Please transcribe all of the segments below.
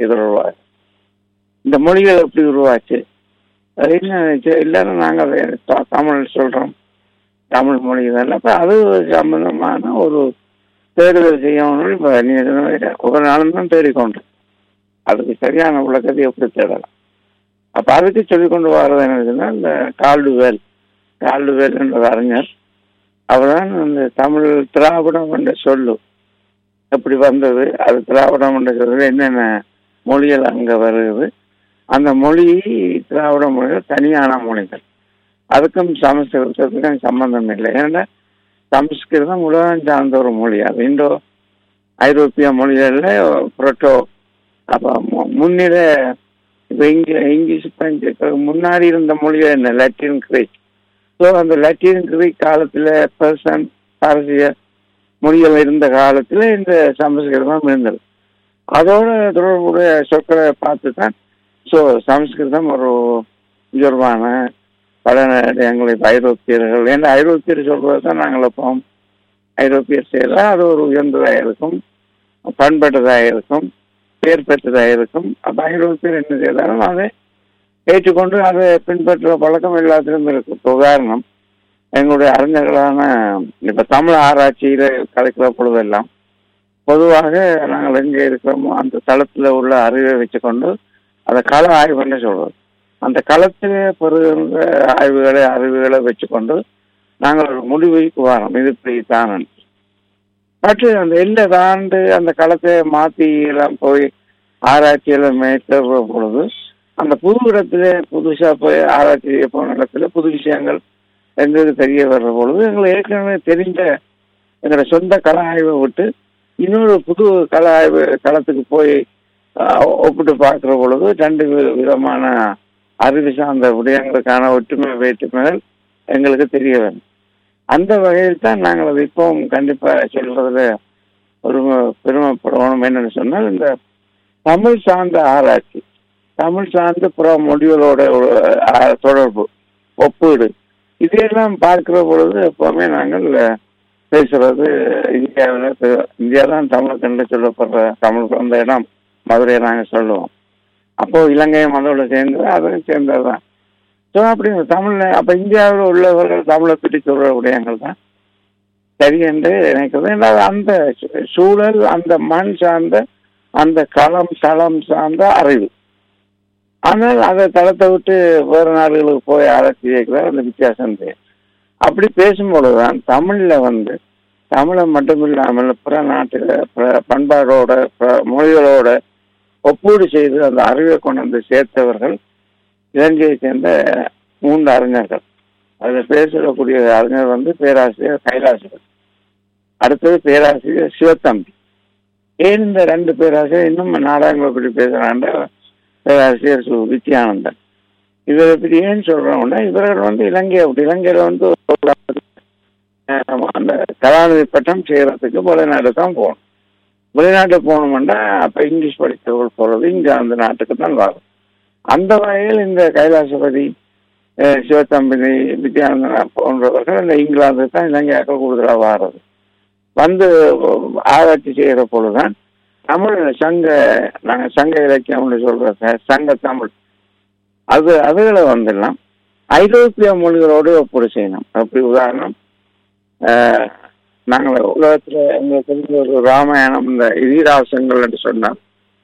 இது உருவாச்சு இந்த மொழிகள் எப்படி உருவாச்சு அது என்ன நினைச்சு, எல்லாரும் நாங்கள் த- தமிழ் சொல்றோம் தமிழ் மொழி தானே அப்ப அது சம்பந்தமான ஒரு தேடுதல் செய்யணும் இப்ப நீங்க சொன்ன மாதிரி ஒவ்வொரு நாளும் தான் தேடிக்கொண்டேன் அதுக்கு சரியான விளக்கத்தை எப்படி தேடலாம் அப்ப அதுக்கு சொல்லிக் கொண்டு வர்றது என்னதுன்னா இந்த கால்டுவேல் கால்டுவேல் என்ற அறிஞர் அவர்தான் இந்த தமிழ் திராவிடம் என்ற சொல்லு எப்படி வந்தது அது திராவிடம் என்ற சொல்றது என்னென்ன மொழிகள் அங்க வருது அந்த மொழி திராவிட மொழிகள் தனியான மொழிகள் அதுக்கும் சமஸ்கிருதத்துக்கும் சம்பந்தம் இல்லை ஏன்னா சமஸ்கிருதம் உலகம் சார்ந்த ஒரு மொழி அது இந்தோ ஐரோப்பிய மொழிகள்ல புரோட்டோ அப்ப மு- முன்னிட இப்ப இங்க இங்கிலீஷ் பிரெஞ்சு இப்ப முன்னாடி இருந்த மொழிகள் என்ன லத்தீன் கிரீக் ஸோ அந்த லத்தீன் கிரீக் காலத்துல பெர்சன் பாரசீக மொழிகள் இருந்த காலத்துல இந்த சமஸ்கிருதம் இருந்தது அதோட தொடர்புடைய சொற்களை பார்த்து தான் ஸோ சமஸ்கிருதம் ஒரு உயர்வான பல இடங்களை இப்ப ஐரோப்பியர்கள் ஏன்னா ஐரோப்பியர் சொல்றது தான் நாங்கள் எப்போம் ஐரோப்பியர் செய்யலாம் அது ஒரு உயர்ந்ததாக இருக்கும் பண்பட்டதாக இருக்கும் பெயர் பெற்றதாக இருக்கும் அப்ப ஐரோப்பியர் என்ன செய்தாலும் அதை ஏற்றுக்கொண்டு அதை பின்பற்ற பழக்கம் எல்லாத்திலும் இருக்கு இப்ப உதாரணம் எங்களுடைய அறிஞர்களான இப்ப தமிழ் ஆராய்ச்சியில கலைக்கிற பொழுதெல்லாம் பொதுவாக நாங்கள் எங்கே இருக்கிறோமோ அந்த தளத்துல உள்ள அறிவை வச்சுக்கொண்டு அதை கள ஆய்வுன்னு சொல்றோம் அந்த களத்திலே பெறுகின்ற ஆய்வுகளை அறிவுகளை வச்சுக்கொண்டு நாங்கள் ஒரு முடிவுக்கு வரோம் இது இப்படி தான் பட் அந்த எல்லை தாண்டு அந்த களத்தை மாத்தி எல்லாம் போய் ஆராய்ச்சியில மேற்கொள்ற பொழுது அந்த புது இடத்துல புதுசா போய் ஆராய்ச்சி செய்ய போன இடத்துல புது விஷயங்கள் எங்களுக்கு தெரிய வர்ற பொழுது எங்களுக்கு ஏற்கனவே தெரிஞ்ச எங்களோட சொந்த கள ஆய்வை விட்டு இன்னொரு புது கள ஆய்வு களத்துக்கு போய் ஆஹ், ஒப்பிட்டு பார்க்கிற பொழுது ரெண்டு வி- விதமான அறிவு சார்ந்த விடயங்களுக்கான ஒற்றுமை வேற்றுமைகள் எங்களுக்கு தெரிய வரும் அந்த வகையில் தான் நாங்கள் அது இப்பவும் கண்டிப்பா சொல்றதுல ஒரு பெருமைப்படணும் என்னன்னு சொன்னால் இந்த தமிழ் சார்ந்த ஆராய்ச்சி தமிழ் சார்ந்த புற மொழிகளோட ஒரு, ஆஹ், தொடர்பு ஒப்பீடு இதையெல்லாம் பார்க்கிற பொழுது எப்பவுமே நாங்கள் பேசுறது இந்தியாவில் இந்தியா தான் தமிழ் கண்டு சொல்லப்படுற தமிழ் அந்த இடம் மதுரையை நாங்கள் சொல்லுவோம் அப்போ இலங்கையும் அதோட சேர்ந்து அதுவும் சேர்ந்தது தான் ஸோ அப்படி தமிழ்ல அப்ப இந்தியாவில் உள்ளவர்கள் தமிழை பற்றி சொல்ற விடயங்கள் தான் சரி என்று நினைக்கிறது ஏன்னா அந்த சூ- சூழல் அந்த மண் சார்ந்த அந்த களம் தளம் சார்ந்த அறிவு ஆனால் அதை தளத்தை விட்டு வேறு நாடுகளுக்கு போய் ஆராய்ச்சி செய்யக்கூடாது அந்த வித்தியாசம் தெரியும் அப்படி பேசும்பொழுதுதான் தமிழ்ல வந்து தமிழை மட்டுமில்லாமல் பிற நாட்டில் பிற பண்பாடோட பிற மொழிகளோட ஒப்பீடு செய்து அந்த அறிவை கொண்டு வந்து சேர்த்தவர்கள் இலங்கையை சேர்ந்த மூன்று அறிஞர்கள் அதில் பேர் சொல்லக்கூடிய அறிஞர் வந்து பேராசிரியர் கைலாசர் அடுத்தது பேராசிரியர் சிவத்தம்பி ஏன் இந்த ரெண்டு பேராசிரியர் இன்னும் நாடகங்களை பற்றி பேசுறாங்க பேராசிரியர் சு வித்யானந்தன் இவரை பற்றி ஏன் சொல்றோம்னா இவர்கள் வந்து இலங்கையை விட்டு இலங்கையில வந்து ஒரு அஹ், அந்த கலாநிதி பட்டம் செய்யறதுக்கு வெளிநாடு தான் போகணும் வெளிநாட்டு போகணும்னா அப்ப இங்கிலீஷ் படித்தவர்கள் போறது இங்க அந்த நாட்டுக்கு தான் வரும் அந்த வகையில் இந்த கைலாசபதி அஹ், சிவத்தம்பினி வித்யானந்தன் போன்றவர்கள் இந்த இங்கிலாந்து தான் இலங்கையாக்கள் கூடுதலாக வாரது வந்து ஆராய்ச்சி செய்கிற பொழுதுதான் தமிழ் சங்க நாங்க சங்க இலக்கியம்னு சொல்ற ச- சங்க தமிழ் அது அதுகளை வந்துடலாம் ஐரோப்பிய மொழிகளோடு ஒப்பீடு செய்யணும் அப்படி உதாரணம் ஆஹ், நாங்கள் உலகத்துல எங்களுக்கு தெரிஞ்ச ஒரு ராமாயணம் இந்த இதிகாசங்கள் என்று சொன்னோம்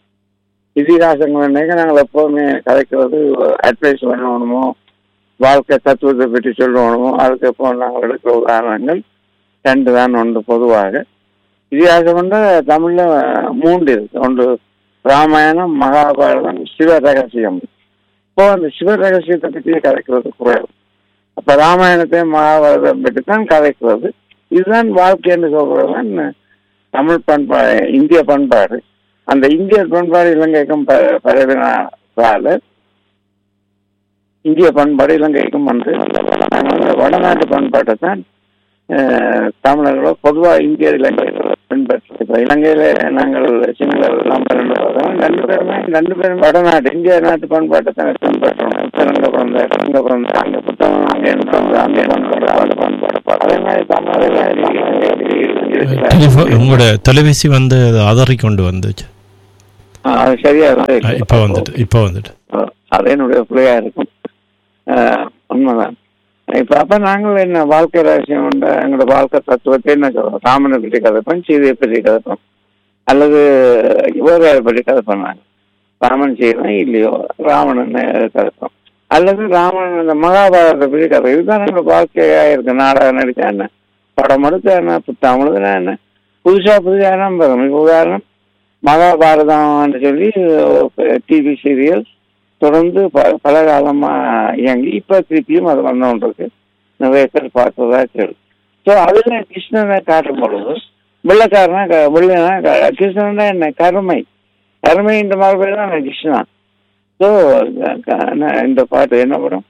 இதிகாசங்கள் என்னைக்கு நாங்கள் எப்போவுமே கதைக்கிறது அட்வைஸ் பண்ணணுமோ வாழ்க்கை தத்துவத்தை பற்றி சொல்லணுமோ அதுக்கு எப்போ நாங்கள் எடுக்கிற உதாரணங்கள் ரெண்டு தான் ஒன்று பொதுவாக இதிகாசம் வந்து தமிழ்ல மூன்று இருக்கு ஒன்று ராமாயணம் மகாபாரதம் சிவ ரகசியம் இப்போ அந்த சிவ ரகசியத்தை பற்றி கதைக்கிறது குறைவு அப்ப ராமாயணத்தையும் மகாபாரதம் பற்றி தான் கதைக்கிறது இதுதான் வாழ்க்கைன்னு சொல்றதுதான் தமிழ் பண்பாடு இந்திய பண்பாடு அந்த இந்திய பண்பாடு இலங்கைக்கும் ப- பரவினால இந்திய பண்பாடு இலங்கைக்கும் வந்து நாங்கள் வந்து வடநாட்டு பண்பாட்டை தான் அஹ், தமிழர்களோ பொதுவாக இந்திய இலங்கைகளோ பின்பற்று இப்போ இலங்கையில நாங்கள் சிங்களர் நம்ம ரெண்டு பேரும் ரெண்டு பேருமே ரெண்டு பேரும் வடநாட்டு இந்திய நாட்டு பண்பாட்டை தான் பின்பற்றணும் இப்போ அங்கே பிறந்த அங்கே பிறந்த அங்கே புத்தகம் அங்கே பிறந்த அங்கே பண்பாடு அந்த பண்பாடு பாடு. அதே மாதிரி தமிழ் டெலிஃபோன் உங்களோட தொலைபேசி வந்து அதை அதறி கொண்டு வந்துச்சு ஆ, அது சரியா தான் ஆ, இருக்கு. இப்போ வந்துட்டு இப்போ வந்துட்டு ஆ, அது என்னுடைய பிள்ளையா இருக்கும் ஆ, உண்மைதான் இப்ப அப்ப நாங்கள் என்ன வாழ்க்கை ரகசியம் உண்டு எங்களோட வாழ்க்கை தத்துவத்தை என்ன சொல்றோம் ராமனை பற்றி கதைப்போம் சீதையை பற்றி கதைப்போம் அல்லது வேற பற்றி கதைப்போம் நாங்கள் ராமன் செய்யணும் இல்லையோ ராவணன் கதைப்போம் அல்லது ராமன் இந்த மகாபாரதத்தை பற்றி கதை இதுதான் எங்களோட வாழ்க்கையா இருக்கு நாடகம் நடிச்சா என்ன படம் எடுத்தா என்ன புத்தகம் எழுதுனா என்ன புதுசா புதுசா என்ன பார்க்கணும் இப்ப உதாரணம் மகாபாரதம்னு சொல்லி டிவி சீரியல் தொடர்ந்து ப- பல காலமா இயங்கி இப்ப திருப்பியும் அது வந்தோன்றது நிறைய பேர் பார்த்ததா கேள்வி ஸோ அதுல கிருஷ்ணனை காட்டும் பொழுது வெள்ளக்காரனா க- வெள்ளைனா க- கிருஷ்ணன்னா என்ன கருமை கருமை இந்த மாதிரி பேர் தான் கிருஷ்ணா ஸோ இந்த பாட்டு என்ன படம்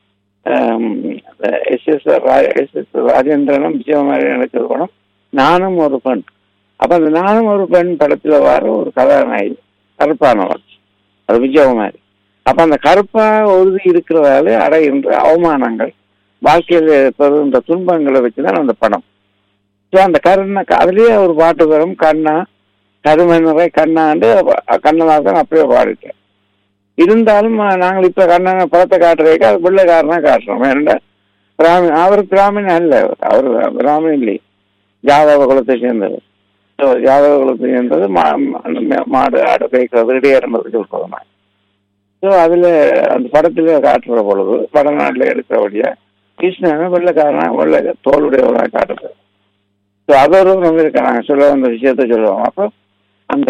எஸ் எஸ் எஸ் எஸ் ராஜேந்திரனும் விஜயகுமாரி நடிச்ச படம் நானும் ஒரு பெண் அப்ப அந்த நானும் ஒரு பெண் படத்துல வர ஒரு கதாநாயகி கருப்பானவள் அது விஜயகுமாரி அப்ப அந்த கருப்பா உறுதி இருக்கிறதால அடைகின்ற அவமானங்கள் வாழ்க்கையில் பெறுகின்ற துன்பங்களை வச்சுதான் அந்த படம் ஸோ அந்த கருணா அதுலயே ஒரு பாட்டு வரும் கண்ணா கருமனுரை கண்ணாண்டு கண்ணதாசன் அப்படியே பாடிட்டேன் இருந்தாலும் அஹ், நாங்கள் இப்ப கண்ணனை படத்தை காட்டுறதுக்கு அது பிள்ளைக்காரனா காட்டுறோம் ஏன்னா பிராமி அவர் பிராமின் அல்ல அவர் பிராமின் இல்லை யாதவ குலத்தை சேர்ந்தது ஸோ யாதவ குலத்தை சேர்ந்தது மா மா- மாடு ஆடு பேய்க்கிறது இடையேறது சொல்றதுமா ஸோ அதுல அந்த படத்துல காட்டுற பொழுது வடநாட்டில் எடுக்கிறபடியா கிருஷ்ணன் வெள்ளைக்காரனா வெள்ளை தோளுடையவராக காட்டுறது ஸோ அதொரு இருக்காங்க சொல்ல வந்த விஷயத்த சொல்லுவாங்க அப்போ அந்த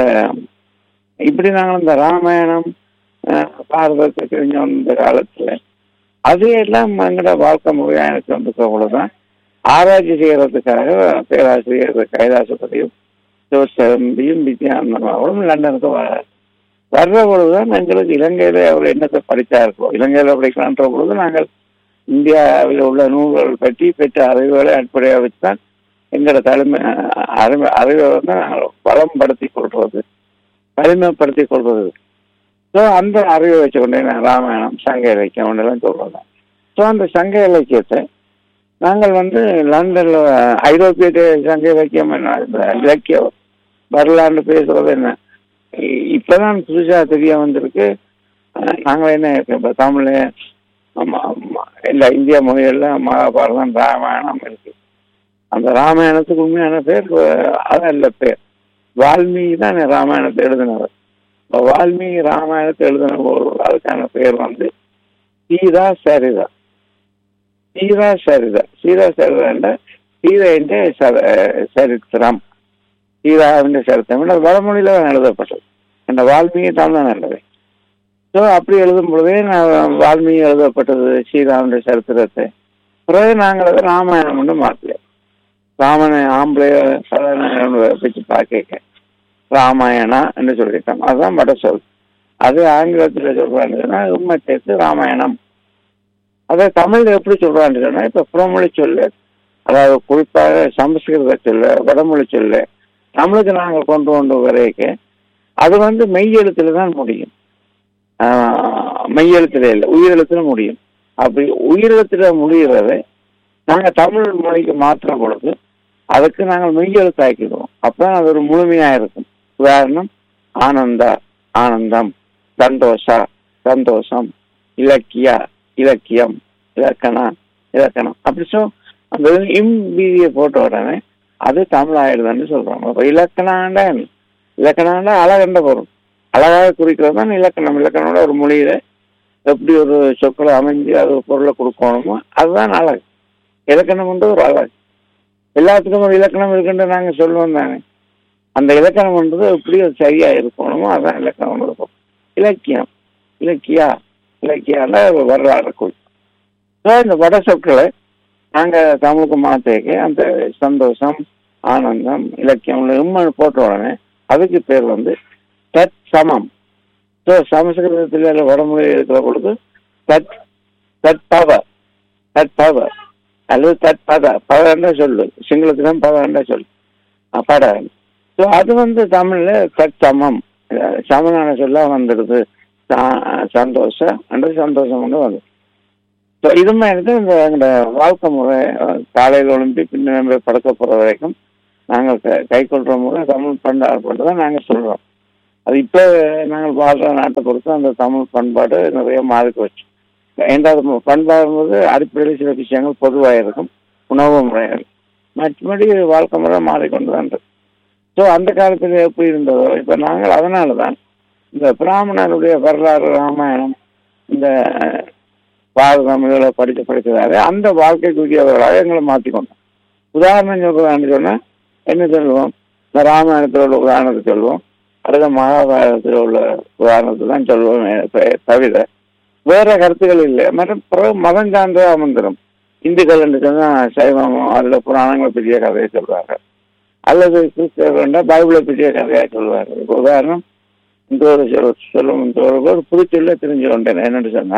இப்படி நாங்கள் இந்த ராமாயணம் அஹ், பாரதத்தை தெரிஞ்ச அந்த காலத்துல அது எல்லாம் எங்களோட வாழ்க்கை முறையா எனக்கு வந்து பொழுதுதான் ஆராய்ச்சி செய்யறதுக்காக பேராசிரியர் கைலாசபதியும் சிவசரம்பியும் வித்யானந்தமாவும் லண்டனுக்கு வர்றார் வர்ற பொழுதுதான் எங்களுக்கு இலங்கையில அவர் என்னத்தை படித்தா இருக்கோம் இலங்கையில படிக்கலான்ற பொழுது நாங்கள் இந்தியாவில் உள்ள நூல்கள் பற்றி பெற்ற அறிவுகளை அடிப்படையாக வச்சுதான் எங்களோட தலைமை அறிவு அறிவை வந்து நாங்கள் பலம்படுத்தி கொள்வது வலிமைப்படுத்தி கொள்வது ஸோ அந்த அறிவை வச்சுக்கொண்டே நான் ராமாயணம் சங்க இலக்கியம் ஒன்றெல்லாம் சொல்றது ஸோ அந்த சங்க இலக்கியத்தை நாங்கள் வந்து லண்டன்ல ஐரோப்பிய தே- சங்க இலக்கியம் என்ன இந்த இலக்கியம் வரலாறு பேசுறது என்ன இ- இப்பதான் புதுசா தெரிய வந்திருக்கு அஹ் நாங்கள் என்ன இப்போ தமிழ்ல ஆமா, ஆமா, எல்லா இந்திய மொழிகள்ல மகாபாரதம் ராமாயணம் இருக்கு அந்த ராமாயணத்துக்கு உண்மையான பேர் அஹ், அதான் இல்ல பேர் வால்மீகி தான் ராமாயணத்தை எழுதினவர் இப்ப வால்மீகி ராமாயணத்தை எழுதின போது அதுக்கான பேர் வந்து சீதா சரிதா சீதா சரிதா சீதா சரிதா சீதைன்ற சரித்திரம் சீதாவின் சரித்திரம் என்ற வடமொழியில தான் எழுதப்பட்டது இந்த வால்மீகி தமிழ் தான் எழுது ஸோ அப்படி எழுதும் பொழுதே நான் வால்மீகி எழுதப்பட்டது சீதாவின் சரித்திரத்தை பிறகு நாங்கள் அதை ராமாயணம் ஒன்று மாற்றல ராமனை ஆம்பளைய கதாநாயகன் வச்சு பார்க்க ராமாயணா என்று சொல்லிட்டோம் அதுதான் வட சொல் அது ஆங்கிலத்தில் சொல்றாங்கன்னா உண்மை சேர்த்து ராமாயணம் அதை தமிழ்ல எப்படி சொல்றான்னு சொன்னா இப்ப புறமொழி சொல்லு அதாவது குறிப்பாக சமஸ்கிருத சொல்ல வடமொழி சொல்ல தமிழுக்கு நாங்கள் கொண்டு கொண்டு வரைக்க அது வந்து மெய்யெழுத்துல தான் முடியும் ஆஹ் மெய்யெழுத்துல இல்லை உயிரெழுத்துல முடியும் அப்படி உயிரெழுத்துல முடிகிறதை நாங்க தமிழ் மொழிக்கு மாற்றுற பொழுது அதுக்கு நாங்கள் மெய்யெழுத்தாக்கிடுவோம் அப்பதான் அது ஒரு முழுமையா இருக்கும் உதாரணம் ஆனந்தா ஆனந்தம் சந்தோஷா சந்தோஷம் இலக்கியா இலக்கியம் இலக்கணா இலக்கணம் அப்படி சொ அந்த இம் பீதியை போட்ட உடனே அது தமிழ் ஆயிடுதுன்னு சொல்றாங்க அப்ப இலக்கணாண்டா என்ன? இலக்கணாண்டா அழகண்ட பொருள் அழகாக குறிக்கிறது தான் இலக்கணம் இலக்கணோட ஒரு மொழியில எப்படி ஒரு சொற்களை அமைஞ்சு அது ஒரு பொருளை கொடுக்கணுமோ அதுதான் அழகு இலக்கணம்ன்றது ஒரு அழகு எல்லாத்துக்கும் ஒரு இலக்கணம் இருக்குன்னு நாங்க சொல்லுவோம் தானே அந்த இலக்கணம்ன்றது எப்படி அது சரியா இருக்கணுமோ அதான் இலக்கணம் இருக்கும் இலக்கியம் இலக்கியா இலக்கியால வரலாறு குறி So, இந்த வட சொற்களை நாங்க தமிழுக்கு மாத்தேக்க அந்த சந்தோஷம் ஆனந்தம் இலக்கியம் இம்மன் போட்ட உடனே அதுக்கு பேர் வந்து தத் சமம் ஸோ சமஸ்கிருதத்தில் இல்லை வடமொழி இருக்கிற பொழுது தத் தத் பவ தத் பவ அல்லது தத் பத பதன்ற சொல்லு சிங்களத்திலும் பதன்ற சொல்லு அஹ் பட ஸோ அது வந்து தமிழ்ல தத் சமம் அஹ் சமனான சொல்ல வந்துடுது சா- சந்தோஷம் அந்த சந்தோஷம் வந்து வந்து ஸோ இது மாதிரி தான் இந்த எங்களோட வாழ்க்கை முறை அஹ், காலையில் ஒளிம்பி பின்ன படுக்க போகிற வரைக்கும் நாங்கள் க- கை கொள்ற முறை தமிழ் பண்டாடு தான் நாங்கள் சொல்கிறோம் அது இப்போ நாங்கள் வாழ்ற நாட்டை பொறுத்து அந்த தமிழ் பண்பாடு நிறைய மாறி போச்சு ஐந்தாவது பண்பாடும்போது அடிப்படையில் சில விஷயங்கள் பொதுவாக இருக்கும் உணவு முறைகள் மற்றபடி வாழ்க்கை முறை மாறிக்கொண்டு தான் இருக்கு ஸோ அந்த காலத்தில் எப்படி இருந்ததோ இப்போ நாங்கள் அதனால தான் இந்த பிராமணருடைய வரலாறு ராமாயணம் இந்த பாரதம் இதெல்லாம் படித்து படித்ததால அந்த வாழ்க்கைக்குரியவர்களாக எங்களை மாற்றிக்கொண்டோம் உதாரணம் சொல்றதான்னு சொன்னால் என்ன சொல்லுவோம் இந்த ராமாயணத்தில் உள்ள உதாரணத்தை சொல்லுவோம் அடுத்த மகாபாரதத்தில் உள்ள உதாரணத்தை தான் சொல்லுவோம் த- தவிர வேற கருத்துக்கள் இல்லை மற்றும் பிறகு மதம் சார்ந்த அமர்ந்திரும் இந்துக்கள் என்று சொன்னால் சைவம் அதில் புராணங்கள் பெரிய கதையை சொல்வார்கள் அல்லது கிறிஸ்தவர்கள் பைபிளை பெரிய கதையாக சொல்வார்கள் இப்போ உதாரணம் இந்த ஒரு சொல் சொல்லும் இந்த ஒரு ஒரு புதுச்சொல்ல தெரிஞ்சு கொண்டேன் என்னன்னு சொன்னா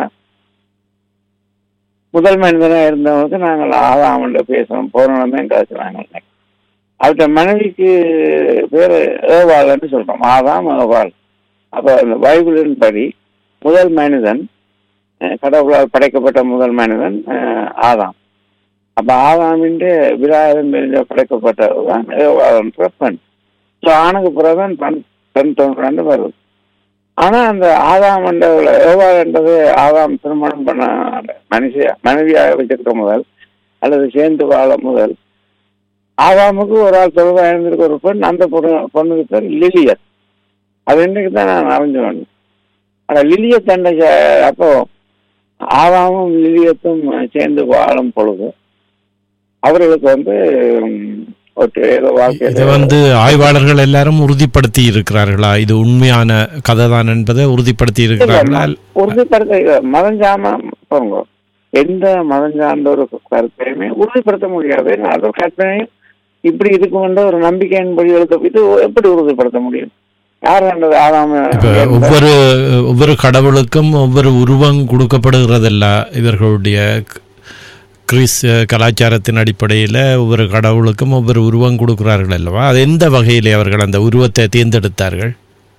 முதல் மனிதனாக இருந்தவங்களுக்கு நாங்கள் ஆதாமல்ல பேசணும் போறோமே காசுனாங்க அவர்கிட்ட மனைவிக்கு பேர் ஏவாள்னு சொல்றோம் ஆதாம் ஏவாள் அப்போ அந்த பைபிளின் படி முதல் மனிதன் அஹ், கடவுளால் படைக்கப்பட்ட முதல் மனிதன் அஹ், ஆதாம் அப்ப ஆதாமின் விராதம் படைக்கப்பட்டதுதான் ஏவாள்ன்ற பெண் ஸோ ஆணுக்கு பிறகுதான் பெண் பெண் தோன்றாண்டு வருது ஆனா அந்த ஆதாம் என்றதுல ஏவாள்ன்றது ஆதாம் திருமணம் பண்ண மனுஷிய மனைவியாக வச்சிருக்க முதல் அல்லது சேர்ந்து வாழ முதல் ஆதாமுக்கு ஒரு ஆள் தொடர்பாக இருந்திருக்க ஒரு பெண் அந்த பொண்ணு பொண்ணுக்கு பேர் லிலியத் அது இன்னைக்கு தான் நான் அறிஞ்சு வந்தேன் ஆனா லிலியத் என்ற ச- அப்போ ஆதாமும் லிலியத்தும் சேர்ந்து வாழும் பொழுது அவர்களுக்கு வந்து உம், ஒரு ஏதோ இதை வாழ்க்கை வந்து ஆய்வாளர்கள் எல்லாரும் உறுதிப்படுத்தி இருக்கிறார்களா இது உண்மையான கதை தான் என்பதை உறுதிப்படுத்தி இருக்கிறார்களா உறுதிப்படுத்த மதம் சாம போங்க எந்த மதம் சார்ந்த ஒரு கருத்தையுமே உறுதிப்படுத்த முடியாது அது கற்பனையும் இப்படி இருக்குமென்ற ஒரு நம்பிக்கையின்படி எழுத இது எப்படி உறுதிப்படுத்த முடியும் யார் கண்டது ஆதாம இப்ப ஒவ்வொரு ஒவ்வொரு கடவுளுக்கும் ஒவ்வொரு உருவம் கொடுக்கப்படுகிறதல்ல இவர்களுடைய க- கிறிஸ் கலாச்சாரத்தின் அடிப்படையில் ஒவ்வொரு கடவுளுக்கும் ஒவ்வொரு உருவம் கொடுக்கிறார்கள் அல்லவா அது எந்த வகையிலே அவர்கள் அந்த உருவத்தை தேர்ந்தெடுத்தார்கள்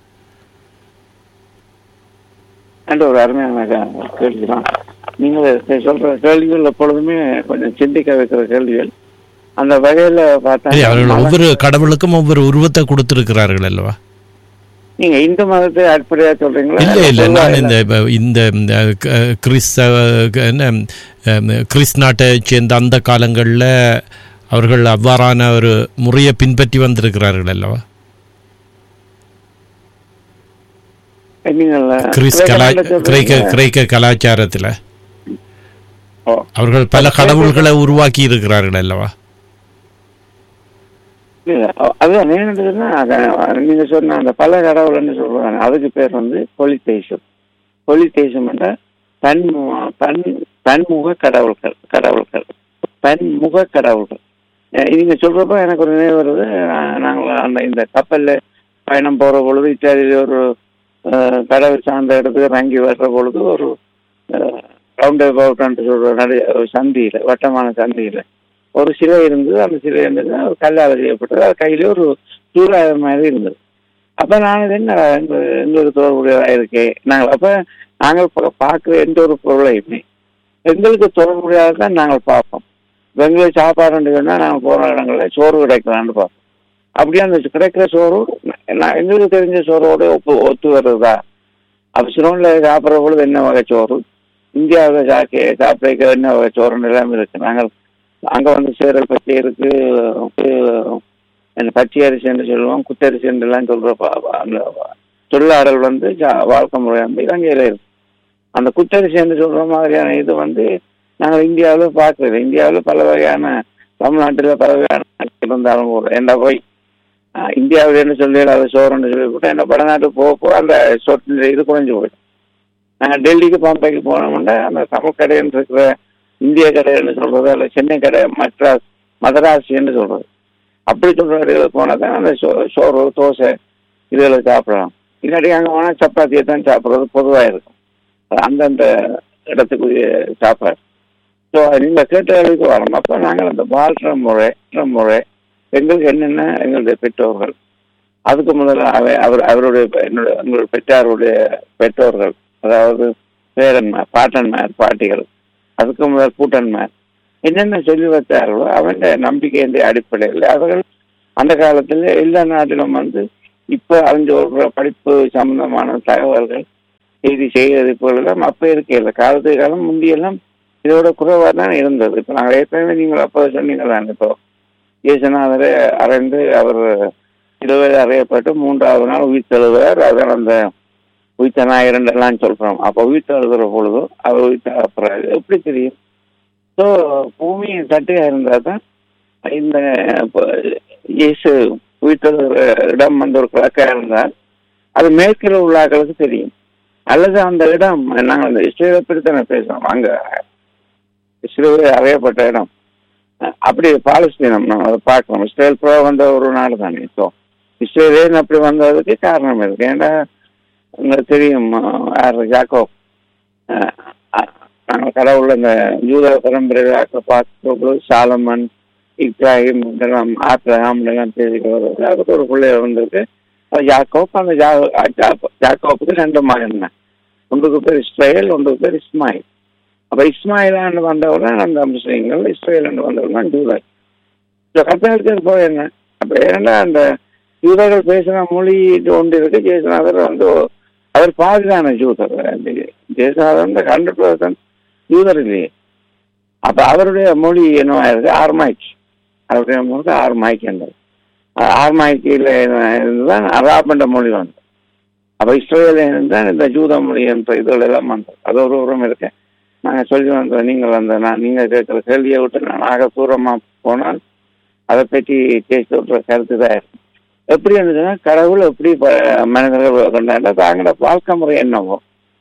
என்ற ஒரு அருமையான க- கேள்விதான் நீங்கள் சொல்ற கேள்விகள் எப்பொழுதுமே கொஞ்சம் சிந்திக்க வைக்கிற கேள்விகள் அந்த வகையில பார்த்தா இல்லை, அவர்கள் ஒவ்வொரு கடவுளுக்கும் ஒவ்வொரு உருவத்தை கொடுத்திருக்கிறார்கள் அல்லவா நீங்க இந்து மதத்தை அடிப்படையா சொல்றீங்களா இல்ல இல்ல நான் பொதுவா இந்த இப்ப இந்த இந்த க- கிறிஸ்தவ க- என்ன அம், கிறிஸ் நாட்டை சேர்ந்த அந்த காலங்களில் அவர்கள் அவ்வாறான ஒரு முறையை பின்பற்றி வந்திருக்கிறார்கள் அல்லவா நீங்கள் கிறிஸ் கலா கிரேக்க கிரேக்க சொல்றீங்க. கிரேக்க கலாச்சாரத்தில் ஓ. அவர்கள் பல கடவுள்களை உருவாக்கி இருக்கிறார்கள் அல்லவா இல்ல, அதுதான் என்னதுன்னா அத- நீங்க சொன்ன அந்த பல கடவுள்னு சொல்றாங்க அதுக்கு பேர் வந்து பொலித்தேசம் பொலித்தேசம் என்ற பன்மு- பன் பன்முக கடவுள்கள் கடவுள்கள் பன்முக கடவுள்கள் அஹ் நீங்க சொல்றப்ப எனக்கு ஒரு நினைவு வருது அஹ் நாங்கள் அந்த இந்த கப்பல்ல பயணம் போற பொழுது இத்தாலியில ஒரு அஹ், கடவுள் சார்ந்த இடத்துக்கு இறங்கி வர்ற பொழுது ஒரு ரவுண்ட் அபவுட் சொல்ற நடு- ஒரு சந்தியில வட்டமான சந்தியில ஒரு சிலை இருந்தது அந்த சிலை இருந்தது ஒரு கல்லால் செய்யப்பட்டது அது கையில ஒரு சூறாயுதம் மாதிரி இருந்தது அப்ப நாங்க இது என்ன எங்க- எங்களுக்கு தொடர்புடையதா இருக்கே நாங்கள் அப்ப நாங்கள் பா- பார்க்கிற எந்த ஒரு பொருளையுமே எங்களுக்கு தொடர்புடையதான் நாங்கள் பார்ப்போம் இப்ப எங்களுக்கு சாப்பாடுன்னு சொன்னா நாங்கள் போற இடங்கள்ல சோறு கிடைக்கலான்னு பார்ப்போம் அப்படியே அந்த கிடைக்கிற சோறு நான் எங்களுக்கு தெரிஞ்ச சோறோட ஒப்பு ஒத்து வருதா அப்ப சிலோன்ல சாப்பிட்ற பொழுது என்ன வகை சோறு இந்தியாவில் சாக்கி சாப்பிட என்ன வகை சோறுன்னு எல்லாமே இருக்கு நாங்கள் அங்க வந்து சேரல் பச்சை இருக்கு அஹ் என்ன பச்சை அரிசின்னு சொல்லுவோம் குத்தரிசி எல்லாம் சொல்ற ப- ப- அந்த தொழிலாளர்கள் வந்து ஜா- வாழ்க்கை முறை வந்து இலங்கையில இருக்கு அந்த குத்தரிசின்னு சொல்ற மாதிரியான இது வந்து நாங்கள் இந்தியாவில் பார்க்கறது இந்தியாவில் பல வகையான தமிழ்நாட்டில் பல வகையான நாட்கள் இருந்தாலும் கூட என்ன போய் அஹ் இந்தியாவில் என்ன சொல்லி அது சோறுன்னு சொல்லி போட்டு என்ன வடநாட்டுக்கு போக போக அந்த சொட்டு இது குறைஞ்சு போயிடும் நாங்கள் டெல்லிக்கு பம்பைக்கு போனோம்னா அந்த தமிழ் கடைன்னு இருக்கிற இந்திய கடைன்னு சொல்றது அல்ல சென்னை கடை மட்ராஸ் மதராசின்னு சொல்றது அப்படி சொல்ற கடைகளுக்கு போனால் தான் அந்த சோ சோறு தோசை இதுகளை சாப்பிடலாம் இல்லாட்டி அங்கே போனால் சப்பாத்தியை தான் சாப்பிட்றது பொதுவாக இருக்கும் அது அந்தந்த இடத்துக்குரிய சாப்பாடு ஸோ நீங்கள் கேட்ட அளவுக்கு வரோம் அப்போ நாங்கள் அந்த வாழ்கிற முறை வாழ்ற முறை எங்களுக்கு என்னென்ன எங்களுடைய பெற்றோர்கள் அதுக்கு முதல்ல அவை அவர் அவருடைய பெ- என்னுடைய எங்களுடைய பெற்றாருடைய பெற்றோர்கள் அதாவது பேரன்மார் பாட்டன்மார் பாட்டிகள் அதுக்கு முதல் பூட்டன்மார் என்னென்ன சொல்லி வைத்தார்களோ அவன் நம்பிக்கையின் அடிப்படையில் அவர்கள் அந்த காலத்தில் எல்லா நாட்டிலும் வந்து இப்ப அறிஞ்சு ஒரு படிப்பு சம்பந்தமான தகவல்கள் செய்தி செய்கிறது போலெல்லாம் அப்ப இருக்கல காலத்து காலம் முந்தியெல்லாம் இதோட குறைவாக தான் இருந்தது இப்போ நாங்கள் ஏற்கனவே நீங்கள் அப்போ சொன்னீங்க தான் இப்போ இயேசுநாதரை அறைந்து அவர் இருபது அறையப்பட்டு மூன்றாவது நாள் உயிர் தழுவார் அதான் அந்த உயிர்த்த ஞாயிறண்டெல்லாம் சொல்றோம் அப்போ உயிர் தழுகிற பொழுது அவர் உயிர் அப்புறம் எப்படி தெரியும் ஸோ பூமி தட்டையா இருந்தால் தான் இந்த இப்போ இயேசு உயிர் தழுகிற இடம் வந்து ஒரு கிழக்கா இருந்தால் அது மேற்கில் உள்ள ஆட்களுக்கு தெரியும் அல்லது அந்த இடம் நாங்கள் அந்த இஸ்ரேலை பற்றி தானே பேசுறோம் அங்க இஸ்ரேல் அறையப்பட்ட இடம் அஹ் அப்படி பாலஸ்தீனம் நம்ம அதை பார்க்கணும் இஸ்ரேல் ப்ரோ வந்த ஒரு நாடு தானே ஸோ இஸ்ரேலேன்னு அப்படி வந்ததுக்கு காரணம் இருக்கு ஏன்னா உங்களுக்கு தெரியும் அஹ் யார் ஜாக்கோ அஹ் அஹ் நாங்கள் கடவுள் இந்த யூத பரம்பரையாக பார்க்கும்போது சாலமன் இப்ராஹிம் இதெல்லாம் ஆப்ரஹாம் எல்லாம் பேசிக்கிறவர் அதுக்கு ஒரு பிள்ளை வந்திருக்கு அது யாக்கோப் அந்த ஜா- ஜா- ஜாக்கோப்புக்கு ரெண்டு மகன் தான் ஒன்றுக்கு பேர் இஸ்ரேல் ஒன்றுக்கு பேர் இஸ்மாயில் அப்ப இஸ்மாயிலாண்டு வந்தவுடன் அந்த முஸ்லீம்கள் இஸ்ரேலாண்டு வந்தவுடன் ஜூதர் இந்த கத்தகத்துக்கு போய் என்ன அப்ப ஏன்னா அந்த யூதர்கள் பேசின மொழி ஒன்று இருக்கு ஜெயசநாதர் வந்து அவர் பாதிதான ஜூதர் ஜெயசநாதர் வந்து ஹண்ட்ரட் பர்சன்ட் யூதர் இல்லையே அப்ப அவருடைய மொழி என்னவா இருக்கு ஆர்மாய்க் அவருடைய மொழி ஆர்மாய்க் என்றது ஆர்மாய்க்கில் இருந்துதான் அராப் என்ற மொழி வந்து அப்ப இஸ்ரேல இருந்தால் இந்த ஜூத மொழி என்ற இதுகள் எல்லாம் வந்தது அது ஒரு உரம் இருக்கு நாங்க சொல்லி வந்தோம் நீங்கள் அந்த நான் நீங்க கேட்கிற கேள்வியை விட்டு நான் ஆக தூரமா போனால் அதை பற்றி பேச விடுற கருத்து தான் இருக்கு எப்படி இருந்துச்சுன்னா கடவுள் எப்படி ப- மனிதர்கள் கொண்டாட தங்களோட வாழ்க்கை முறை என்னவோ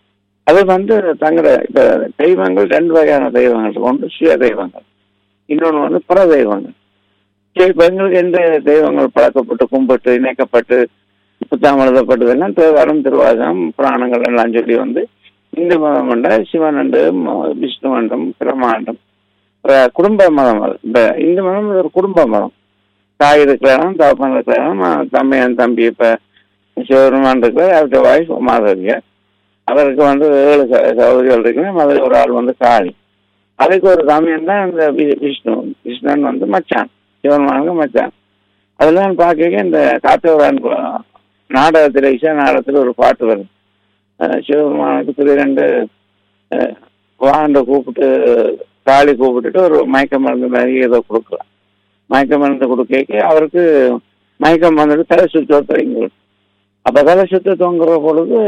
அது வந்து தங்களோட இப்ப தெய்வங்கள் ரெண்டு வகையான தெய்வங்கள் இருக்கு. ஒன்று சுய தெய்வங்கள் இன்னொன்று வந்து புற தெய்வங்கள் சரி இப்ப எங்களுக்கு எந்த தெய்வங்கள் பழக்கப்பட்டு கும்பிட்டு இணைக்கப்பட்டு புத்தகம் எழுதப்பட்டதெல்லாம் தேவாரம் திருவாசகம் புராணங்கள் எல்லாம் சொல்லி வந்து இந்து மதம் கொண்ட சிவன் உண்டு ம- விஷ்ணு மண்டம் பிரமாண்டம் அஹ் குடும்ப மதம் அது இந்த இந்து மதம் இது ஒரு குடும்ப மதம் தாய் இருக்கிறான் தகப்பன் இருக்கிறான் தம்பியன் தம்பி இப்ப சிவபெருமான் இருக்கிறார் அவருடைய வாய்ஸ் மாதவிய அவருக்கு வந்து ஏழு ச- சகோதரிகள் இருக்கிறேன் அதில் ஒரு ஆள் வந்து காளி அதுக்கு ஒரு தம்பியன் தான் இந்த வி- விஷ்ணு விஷ்ணன் வந்து மச்சான் சிவபெருமானுக்கு மச்சான் அதெல்லாம் பார்க்க இந்த காத்தவரான் நாடகத்தில் இசை நாடகத்தில் ஒரு பாட்டு வருது அஹ் சிவபெருமானுக்கு திடீரென்று அஹ், வாண்ட கூப்பிட்டு காளி கூப்பிட்டுட்டு ஒரு மயக்க மருந்து மாதிரி ஏதோ கொடுக்கலாம் மயக்க மருந்து கொடுக்க அவருக்கு மயக்கம் வந்துட்டு தலை சுற்ற தொடங்கி அப்ப தலை சுத்த தொங்குற பொழுது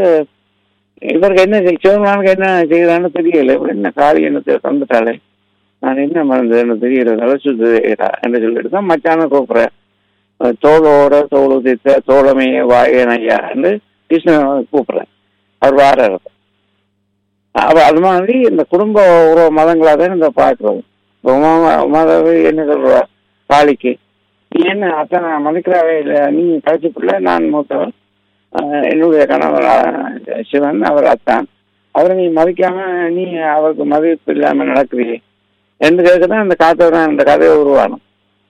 இவருக்கு என்ன செய்- சிவபெருமானுக்கு என்ன செய்யறான்னு தெரியல இவர் என்ன காளி என்ன தந்துட்டாலே நான் என்ன மருந்து என்ன தெரியல தலை சுத்து என்று சொல்லிட்டு தான் மச்சான கூப்பிடுறேன் அஹ் தோளோட தோளு தித்த தோழமையே வாயன் ஐயா என்று கிருஷ்ணன் கூப்பிடுறேன் அவர் வாராரு அப்ப அது மாதிரி இந்த குடும்ப உறவு மதங்களாக தான் இந்த பார்க்கிறோம் இப்ப உமா உமாதேவி என்ன சொல்றா காளிக்கு நீ என்ன அத்தனை மதிக்கிறாவே இல்லை நீ கழிச்சு பிள்ளை நான் மூத்தவன் ஆஹ் என்னுடைய கணவர் ஆஹ் சிவன் அவர் அத்தான் அவரை நீ மதிக்காம நீ அவருக்கு மதிப்பு இல்லாம நடக்கிறீ என்று கேட்கதான் அந்த காத்தவரான் இந்த கதையை உருவானோம்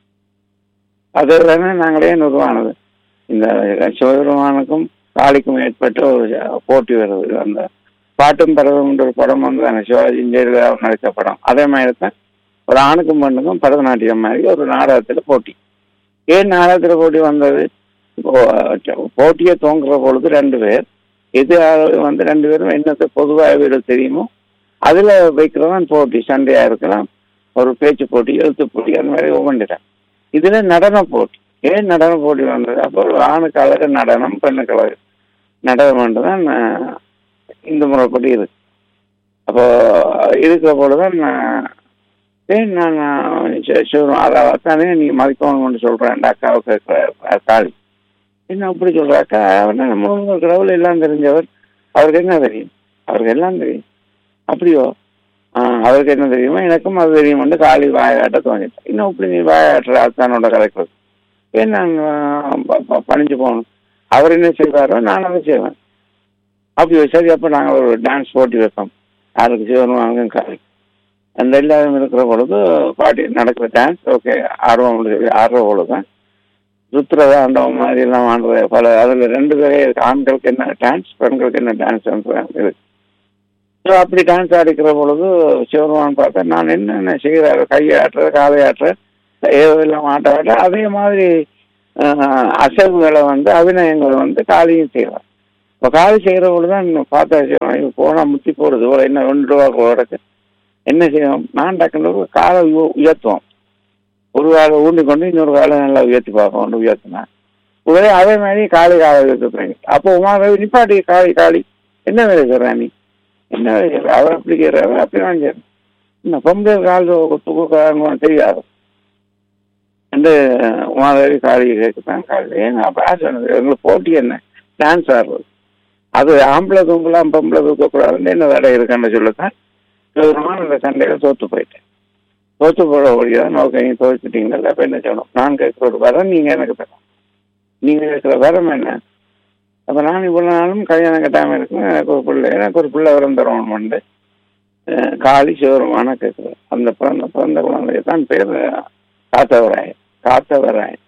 அது தானே நாங்களே உருவானது இந்த சிவபெருமானுக்கும் காளிக்கும் ஏற்பட்ட ஒரு போட்டி வருது அந்த பாட்டும் பரவம்ன்ற ஒரு படம் வந்து அந்த சிவாஜி ஜெயலலிதா நடித்த படம் அதே மாதிரி தான் ஒரு ஆணுக்கும் பெண்ணுக்கும் பரதநாட்டியம் மாதிரி ஒரு நாடகத்தில் போட்டி ஏன் நாடகத்தில் போட்டி வந்தது இப்போ போட்டியை தோங்குற பொழுது ரெண்டு பேர் எது வந்து ரெண்டு பேரும் என்னத்தை பொதுவாக வீடு தெரியுமோ அதில் வைக்கிறதான் போட்டி சண்டையாக இருக்கலாம் ஒரு பேச்சு போட்டி எழுத்து போட்டி அந்த மாதிரி ஒவ்வொன்றிடம் இதில் நடன போட்டி ஏன் நடன போட்டி வந்தது அப்போ ஒரு ஆணுக்கு அழகு நடனம் பெண்ணுக்கு அழகு நடனம் தான் ஆஹ், இந்து முறைப்படி இருக்கு அப்போ இருக்கிற பொழுதுதான் நான் ஏன் நான் சி- சிவரும் அதை அத்தானே நீ மதிக்கணும்னு சொல்றேன் அக்காவுக்கு க- காளி என்ன அப்படி சொல்ற அக்கா அவர்னா நம்ம கடவுள் எல்லாம் தெரிஞ்சவர் அவருக்கு என்ன தெரியும் அவருக்கு எல்லாம் தெரியும் அப்படியோ ஆ, அவருக்கு என்ன தெரியுமோ எனக்கும் அது தெரியும்னு காளி வாயாட்ட தோணிட்டேன் இன்னும் இப்படி நீ வாயாட்டுற அத்தானோட கலைக்கிறது ஏன் நான் ப- ப- பணிஞ்சு போகணும் அவர் என்ன செய்வாரோ நான் அதை செய்வேன் அப்படியோ சரி அப்போ நாங்கள் ஒரு டான்ஸ் போட்டி வைப்போம் யாருக்கு சிவனும் அவங்க காளி அந்த எல்லாரும் இருக்கிற பொழுது பாட்டி நடக்கிற டான்ஸ் ஓகே ஆர்வம் உள்ளது. ஆடுற பொழுது தான் ருத்ரதா ஆண்டவன் மாதிரி எல்லாம் ஆடுற பல அதுல ரெண்டு பேரே இருக்கு ஆண்களுக்கு என்ன டான்ஸ் பெண்களுக்கு என்ன டான்ஸ் இருக்கு ஸோ அப்படி டான்ஸ் ஆடிக்கிற பொழுது சிவருமான் பார்த்தா நான் என்னென்ன செய்கிறாரு கையை ஆட்டுற காதை ஆட்டுற ஏதோ எல்லாம் ஆட்ட ஆட்ட அதே மாதிரி அஹ், அசைவுகளை வந்து அபிநயங்களை வந்து காளியும் செய்வார் இப்போ காளி செய்கிற பொழுது தான் பார்த்தா செய்வோம் போனால் முத்தி போடுது இவ்வளோ என்ன ரெண்டு ரூபா கிடக்கு என்ன செய்வோம் நான் டக்குன்னு ஒரு காலை உய- உயர்த்துவோம் ஒரு காலை ஊண்டி கொண்டு இன்னொரு காலை நல்லா உயர்த்தி பார்ப்போம் கொண்டு உயர்த்தினா உடனே அதே மாதிரி காளி காலை உயர்த்துறீங்க அப்போ உமாதேவி நிப்பாட்டி காளி காளி என்ன வேலை செய்கிறா நீ என்ன வேலை செய்கிற அவர் அப்படி செய்கிறாரு அப்படி நான் செய்கிறேன் என்ன பொம்பளை கால் தூக்க தெரியாது வந்து உமாதேவி காளியை கேட்குதான் காளி ஏங்க அப்போ சொன்னது எங்களுக்கு போட்டி என்ன டான்ஸ் ஆடுறது அது ஆம்பளை தூங்கலாம் பொம்பளை தூக்கக்கூடாதுன்னு என்ன வேலை இருக்குன்னு சொல்லுதான் விவரமாக அந்த சண்டையில தோத்து போயிட்டேன் தோத்து போட ஒழியதான் நோக்க நீங்க துவைச்சிட்டீங்கல்ல அப்போ என்ன சொல்லணும் நான் கேட்குற ஒரு வரம் நீங்கள் எனக்கு தரணும் நீங்கள் கேட்குற வரம் என்ன அப்போ நான் இவ்வளோ நாளும் கல்யாணம் கட்டாமல் இருக்கேன் எனக்கு ஒரு பிள்ளை எனக்கு ஒரு பிள்ளை வரம் தரணும் வந்து அஹ், காளி சிவருமான கேட்குறேன் அந்த பிறந்த பிறந்த குழந்தைய தான் பேர் காத்தவராயன் காத்தவராயன்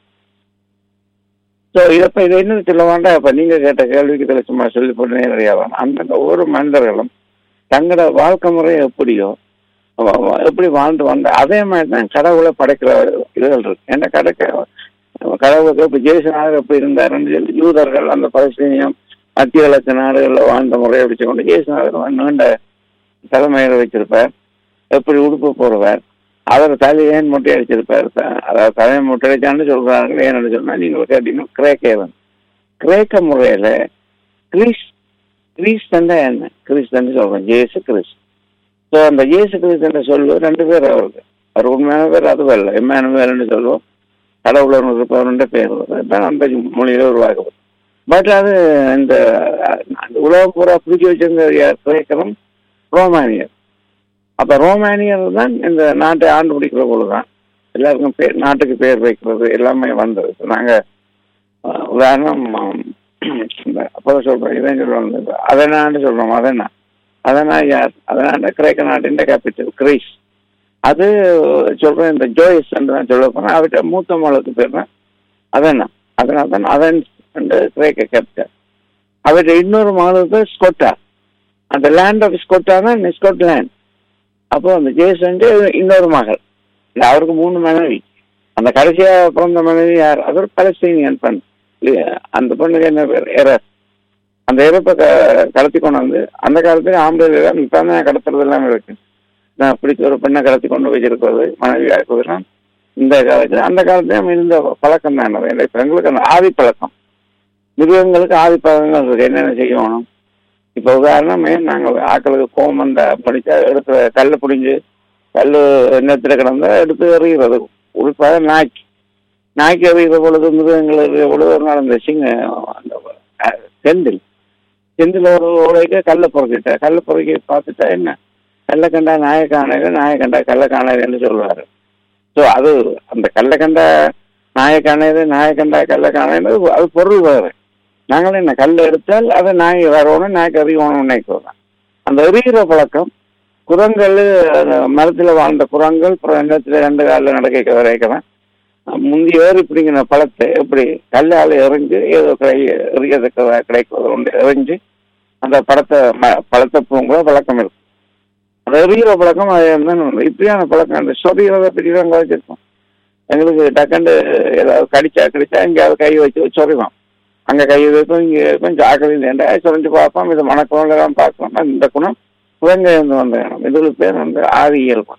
ஸோ இதப்ப இது என்ன சொல்ல வேண்டாம் இப்போ நீங்கள் கேட்ட கேள்விக்கு இதில் சும்மா சொல்லி போட்டு நேரடியாக அந்த ஒவ்வொரு மனிதர்களும் தங்களோட வாழ்க்கை முறை எப்படியோ அவ- அவ எப்படி வாழ்ந்து வந்த அதே மாதிரி தான் கடவுளை படைக்கிற இதுகள் இருக்கு ஏன்னா கடக்க கடவுளுக்கு இப்போ ஜேசுநாதர் எப்படி இருந்தாருன்னு சொல்லி யூதர்கள் அந்த பலஸ்தீனியம் மத்திய கிழக்கு நாடுகளில் வாழ்ந்த முறையை வச்சு கொண்டு ஜேசுநாதர் நீண்ட தலைமையில் வச்சிருப்பார் எப்படி உடுப்பு போடுவார் அவர் தலை ஏன் மொட்டை அடிச்சிருப்பார் த- அதாவது தலையை மொட்டை அடிச்சான்னு சொல்றாங்க ஏன்னு சொன்னா நீங்கள் கேட்டீங்கன்னா கிரேக்கேவன் கிரேக்க முறையில கிரீஸ் கிரீஸ் தண்டா என்ன கிரீஸ் தண்டு சொல்றோம் ஜேசு கிறிஸ் ஸோ அந்த ஜேசு கிறிஸ் என்ற சொல்லு ரெண்டு பேர் அவருக்கு அவர் உண்மையான பேர் அது வரல எம்மானுவேல்னு சொல்லுவோம் கடவுளர் இருப்பவருன்ற பேர் வருது. தான் அந்த மொழியில உருவாக்கப்படும் பட் அது இந்த அந்த உலகம் பூரா பிடிச்சி வச்சிருந்த யார் கிரேக்கரும் ரோமானியர் அப்ப ரோமானியர் தான் இந்த நாட்டை ஆண்டு பிடிக்கிற போல தான் எல்லாருக்கும் பேர் நாட்டுக்கு பேர் வைக்கிறது எல்லாமே வந்தது இப்ப நாங்க அஹ், உதாரணம் ஆம், இந்த அப்போ சொல்றோம் இதான் சொல்லுவாங்க அதனான்னு சொல்றோம் அதனா அதனா யார் அதனால கிரேக்க நாட்டின் கேபிட்டல் கிரீஸ் அது சொல்றேன் இந்த ஜோயிஸ் தான் சொல்ல போறேன் அவர்கிட்ட மூத்த மகளுக்கு பேர் தான் அதனா அதனால தான் அதன் கிரேக்க கேபிட்டல் அவர்கிட்ட இன்னொரு மகளுக்கு ஸ்கொட்டா அந்த லேண்ட் ஆஃப் ஸ்கொட்டா தான் ஸ்கொட்லேண்ட் அப்போ அந்த ஜேசன்ட்டு இன்னொரு மகள் இல்ல அவருக்கு மூணு மனைவி அந்த கடைசியா பிறந்த மனைவி யார் அது ஒரு பலஸ்தீனியன் பெண் இல்லையா? அந்த பொண்ணுக்கு என்ன பேர் எரஸ் அந்த இறப்பை க கடத்தி கொண்டு வந்து அந்த காலத்துல ஆம்பளை இப்போ தான் கடத்துறது எல்லாமே இருக்கு நான் பிடிச்ச ஒரு பெண்ணை கடத்தி கொண்டு வச்சிருக்கிறது மனைவி ஆக்குவதெல்லாம் இந்த காலத்துல அந்த காலத்துல இருந்த பழக்கம் தான் இல்லை இப்ப எங்களுக்கு அந்த ஆதி பழக்கம் மிருகங்களுக்கு ஆதி பழக்கங்கள் இருக்கு என்னென்ன செய்யணும் இப்போ உதாரணமே நாங்கள் ஆக்களுக்கு கோமந்த படிச்சா எடுத்து கல்லை பிடிஞ்சு கல் எண்ணத்தில் கிடந்தா எடுத்து எறிகிறது உறுப்பாக நாய்க்கு நாய்க்கு எறிகிற பொழுது மிருகங்கள் எறிகிற பொழுது ஒரு நாள் அந்த சிங்க அந்த அஹ், செந்தில் செந்தில் ஒரு உடைக்க கல்லை பொறுக்கிட்ட கல்லை பொறுக்கி பார்த்துட்டா என்ன கல்லை கண்டா நாயை காணல நாயை கண்டா கல்லை காணலைன்னு சொல்லுவாரு ஸோ அது அந்த கல்லை கண்டா நாயை காணது நாயை கண்டா கல்லை காணது அது பொருள் வேறு நாங்களும் என்ன கல் எடுத்தால் அதை நாய் வரணும் நாய்க்கு அறியணும்னு நினைக்கிறோம் அந்த எறிகிற பழக்கம் குரங்கள் மரத்தில் வாழ்ந்த குரங்கள் அப்புறம் இடத்துல ரெண்டு காலில் நடக்க வரைக்கிறேன் முந்தி ஏறி பிடிங்கின பழத்தை எப்படி கல்லால் எறிஞ்சு ஏதோ கிடை எறியதுக்கு கிடைக்கிறது உண்டு எறிஞ்சு அந்த படத்தை ம பழத்தை பூங்குற பழக்கம் இருக்கும் அந்த எறிகிற பழக்கம் அது இருந்தாலும் உண்டு. இப்படியான பழக்கம் அந்த சொறிகிறத பற்றி தான் வச்சிருக்கோம் எங்களுக்கு டக்குண்டு ஏதாவது கடிச்சா கடிச்சா எங்கேயாவது கை வச்சு சொறிவோம் அங்கே கை வைக்கும் இங்கே வைக்கும் ஜாக்கிரதை ஏண்டா சொரிஞ்சு பார்ப்போம் இது மணக்கம் எல்லாம் பார்க்கணும் இந்த குணம் குரங்கிலிருந்து வந்த இனம் இதுக்கு பேர் வந்து ஆதி இயல்பு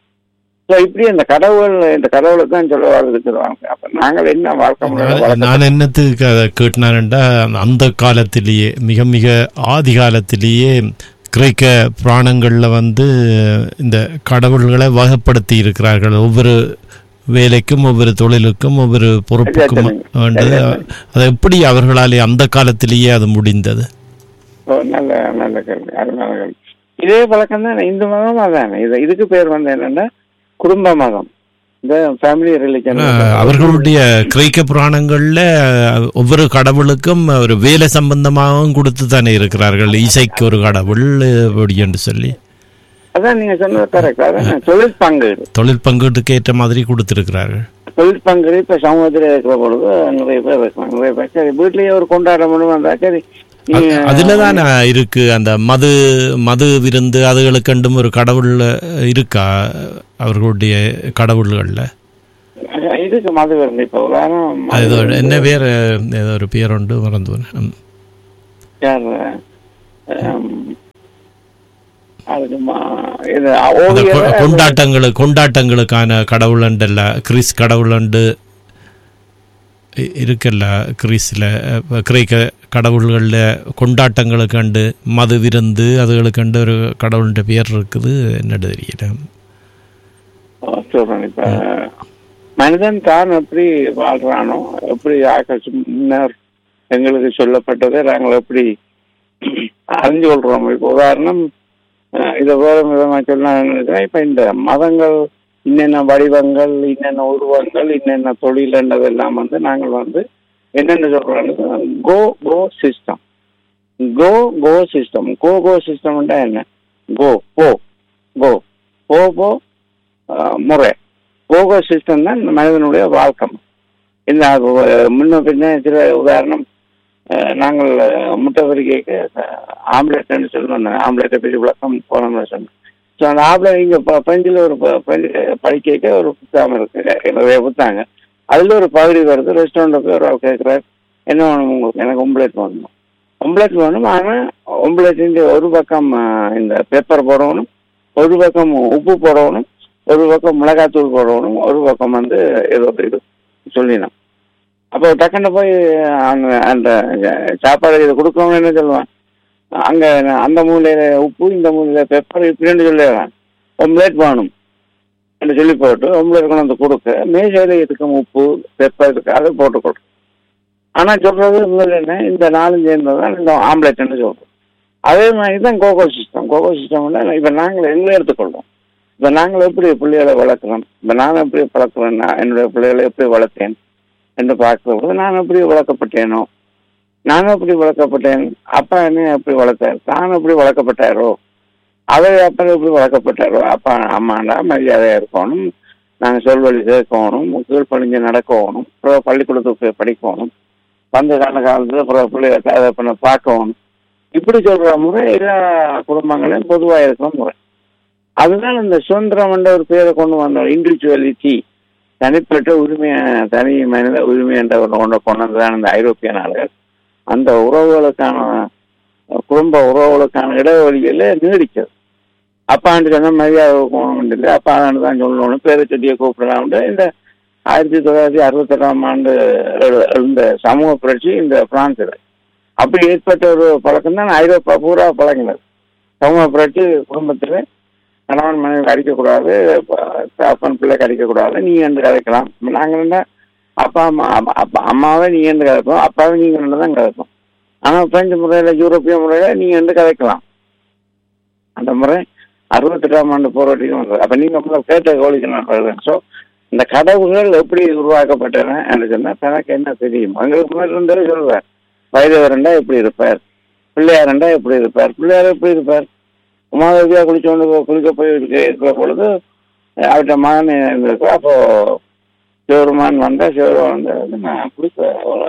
ஸோ இப்படி இந்த கடவுள் இந்த கடவுளை தான் சொல்ல வாழ்ந்துருவாங்க அப்ப நாங்கள் என்ன வாழ்க்கை முறையில நான் வளர்க்க- நான் என்னத்துக்கு அதை கேட்டினான்டா அந்த காலத்திலேயே மிக மிக ஆதி காலத்திலேயே கிரேக்க புராணங்களில் வந்து இந்த கடவுள்களை வகைப்படுத்தி இருக்கிறார்கள் ஒவ்வொரு வேலைக்கும் ஒவ்வொரு தொழிலுக்கும் ஒவ்வொரு பொறுப்புக்கும் வேண்டது அது எப்படி அவர்களாலே அந்த காலத்திலேயே அது முடிந்தது ஓ, நல்ல நல்ல கேள்வி அருமையான கேள்வி இதே பழக்கம் தான் இந்து மதம் அதானே இது இதுக்கு பேர் வந்து என்னன்னா குடும்ப மதம் இந்த ஃபேமிலி ரிலிஜன் ஆஹ், அவர்களுடைய கிரேக்க புராணங்கள்ல ஒவ்வொரு கடவுளுக்கும் ஒரு வேலை சம்பந்தமாகவும் கொடுத்து தானே இருக்கிறார்கள் இசைக்கு ஒரு கடவுள் அப்படி என்று சொல்லி அதான் நீங்க சொன்னது கரெக்ட் அதான் தொழில் பங்கீடு தொழில் பங்கீட்டுக்கு ஏற்ற மாதிரி கொடுத்திருக்கிறார்கள் தொழில் பங்கீடு இப்ப சமூகத்தில் இருக்கிற பொழுது நிறைய பேர் இருக்காங்க நிறைய பேர் சரி வீட்லயே ஒரு கொண்டாடணும் வந்தா சரி நீ அதுல தான் இருக்கு அந்த மது மது விருந்து அதுகளுக்கண்டும் ஒரு கடவுள் இருக்கா அவர்களுடைய கடவுள்கள்ல இதுக்கு மது வருது இப்போ உதாரணம் அது ஏதோ என்ன பேர் ஏதோ ஒரு பேர் உண்டு மறந்து போனேன். ம். யார் ஆம், அதுக்கு மா- இது அந்த கொ- ஓவியர் கொண்டாட்டங்களுக்கு கொண்டாட்டங்களுக்கான கடவுளண்டல்ல கிறிஸ் கடவுளண்டு இ- இருக்குல்ல கிறிஸ்ல அஹ், கிரேக்க கடவுள்களில் கொண்டாட்டங்களுக்கண்டு மது விருந்து அதுகளுக்கண்டு ஒரு கடவுள்ன்ற பேர் இருக்குது என்னது தெரியல சொல்றேன் இப்ப மனிதன் தான் எப்படி வாழ்றானோ எப்படி ஆகாஷ் முன்னர் எங்களுக்கு சொல்லப்பட்டதை நாங்கள் எப்படி அறிஞ்சு கொள்றோம் இப்போ உதாரணம் அஹ், இதை வேற விதமா சொல்ல நினைக்கிறேன் இப்ப இந்த மதங்கள் இன்னென்ன வடிவங்கள் இன்னென்ன உருவங்கள் இன்னென்ன தொழில் என்றதெல்லாம் வந்து நாங்கள் வந்து என்னென்ன சொல்றோம் கோ கோ சிஸ்டம் கோ கோ சிஸ்டம் கோ கோ சிஸ்டம்னா என்ன கோ போ கோ போ போ அஹ், முறை கோகோ சிஸ்டம் தான் இந்த மனிதனுடைய வாழ்க்கை இந்த அஹ், முன்ன பின்ன சில உதாரணம் அஹ், நாங்கள் அஹ், முட்டை பொறிக்கைக்கு ஆம்லெட்னு சொல்லுவோம் ஆம்லெட்டை பற்றி விளக்கம் போனோம்னு சொன்னோம் ஸோ அந்த ஆம்லெட் இங்கே பெஞ்சில் ஒரு ப- பெஞ்சு படிக்க ஒரு புத்தகம் இருக்கு நிறைய புத்தாங்க அதில் ஒரு பகுதி வருது ரெஸ்டாரண்ட்டில் போய் ஒரு ஆள் கேட்குறாரு என்ன வேணும் உங்களுக்கு எனக்கு ஒம்புலேட் வேணும் ஒம்புலேட் வேணும் ஆனால் ஒம்புலேட்டின் ஒரு பக்கம் அஹ், இந்த பேப்பர் போடணும் ஒரு பக்கம் உப்பு போடணும் ஒரு பக்கம் மிளகாத்தூள் போடணும் ஒரு பக்கம் வந்து ஏதோ ஒரு இது சொல்லினோம் அப்போ டக்குன்னு போய் அந்த அந்த சாப்பாடு இதை கொடுக்கணும்னு என்ன சொல்லுவான் அங்கே அந்த மூலையில உப்பு இந்த மூலையில பெப்பர் இப்படின்னு சொல்லிடுறான் ஒம்லேட் வேணும் என்று சொல்லி போட்டு ஒம்லேட் கொண்டு வந்து கொடுக்க மேஜையில் இருக்கும் உப்பு பெப்பர் இருக்கு அதை போட்டு கொடுக்கும் ஆனால் சொல்றது முதல்ல என்ன இந்த நாலும் சேர்ந்தது தான் இந்த ஆம்லெட்னு சொல்றோம் அதே மாதிரி தான் கோகோ சிஸ்டம் கோகோ சிஸ்டம்னா இப்போ நாங்கள் எங்களை எடுத்துக்கொள்வோம் இப்போ நாங்கள் எப்படி பிள்ளைகளை வளர்க்குறோம் இப்போ நான் எப்படி வளர்க்குறேன் நான் என்னுடைய பிள்ளைகளை எப்படி வளர்த்தேன் என்று பார்க்கும்போது நான் எப்படி வளர்க்கப்பட்டேனோ நான் எப்படி வளர்க்கப்பட்டேன் அப்பா என்ன எப்படி வளர்த்தார் தான் எப்படி வளர்க்கப்பட்டாரோ அவர் அப்பா எப்படி வளர்க்கப்பட்டாரோ அப்பா அம்மாண்டா மரியாதையாக இருக்கணும் நாங்கள் சொல்வழி கேட்கணும் கீழ்ப்பணிஞ்சு நடக்கணும் அப்புறம் பள்ளிக்கூடத்துக்கு போய் படிக்கணும் வந்த கால காலத்தில் அப்புறம் பிள்ளைகளை அதை பண்ண பார்க்கணும் இப்படி சொல்கிற முறை எல்லா குடும்பங்களையும் பொதுவாக இருக்கிற முறை அதுதான் இந்த சுதந்திரம் என்ற ஒரு பேரை கொண்டு வந்தோம் இண்டிவிஜுவலிட்டி தனிப்பட்ட உரிமை தனி மனித உரிமை என்ற ஒன்று கொண்டு கொண்டு வந்ததான் இந்த ஐரோப்பிய நாடுகள் அந்த உறவுகளுக்கான குடும்ப உறவுகளுக்கான இடைவெளியில் நீடிச்சது அப்பாண்டு சொன்ன மரியாதை போகணும் இல்லை அப்பாண்டு தான் சொல்லணும் பேரை செடியை கூப்பிடலாம் இந்த ஆயிரத்தி தொள்ளாயிரத்தி அறுபத்தெட்டாம் ஆண்டு எழு- எழுந்த சமூக புரட்சி இந்த பிரான்சில் அப்படி ஏற்பட்ட ஒரு பழக்கம் தான் ஐரோப்பா பூரா பழகினது சமூக புரட்சி குடும்பத்தில் கணவன் மனைவி கடிக்கக்கூடாது அப்பன் பிள்ளை கடிக்கக்கூடாது நீ என்று கதைக்கலாம் நாங்கள் என்ன அப்பா அம்மா அப்பா- அப்பா அம்மாவை நீ என்று கதைப்போம் அப்பாவை நீங்க என்று தான் கதைப்போம் ஆனால் பிரெஞ்சு முறையில் யூரோப்பிய முறையில் நீ என்று கதைக்கலாம் அந்த முறை அறுபத்தெட்டாம் ஆண்டு போராட்டிக்கும் வந்தது அப்போ நீங்கள் முதல்ல கேட்ட கோழிக்கு நான் சொல்கிறேன் ஸோ இந்த கடவுள்கள் எப்படி உருவாக்கப்பட்டன என்று சொன்னால் தனக்கு என்ன தெரியும் எங்களுக்கு முதல்ல இருந்தே சொல்லுவார் வயதவரண்டா எப்படி இருப்பார் பிள்ளையாரண்டா எப்படி இருப்பார் பிள்ளையார் எப்படி இருப்பார் உமாதேவியா குளிச்சோண்டு போ- குளிக்க போய் இருக்க இருக்கிற பொழுது அஹ் அவர்கிட்ட மகன் இருந்திருக்கு அப்போ சிவருமான் வந்தா சிவருமான் வந்து நான் குளிக்க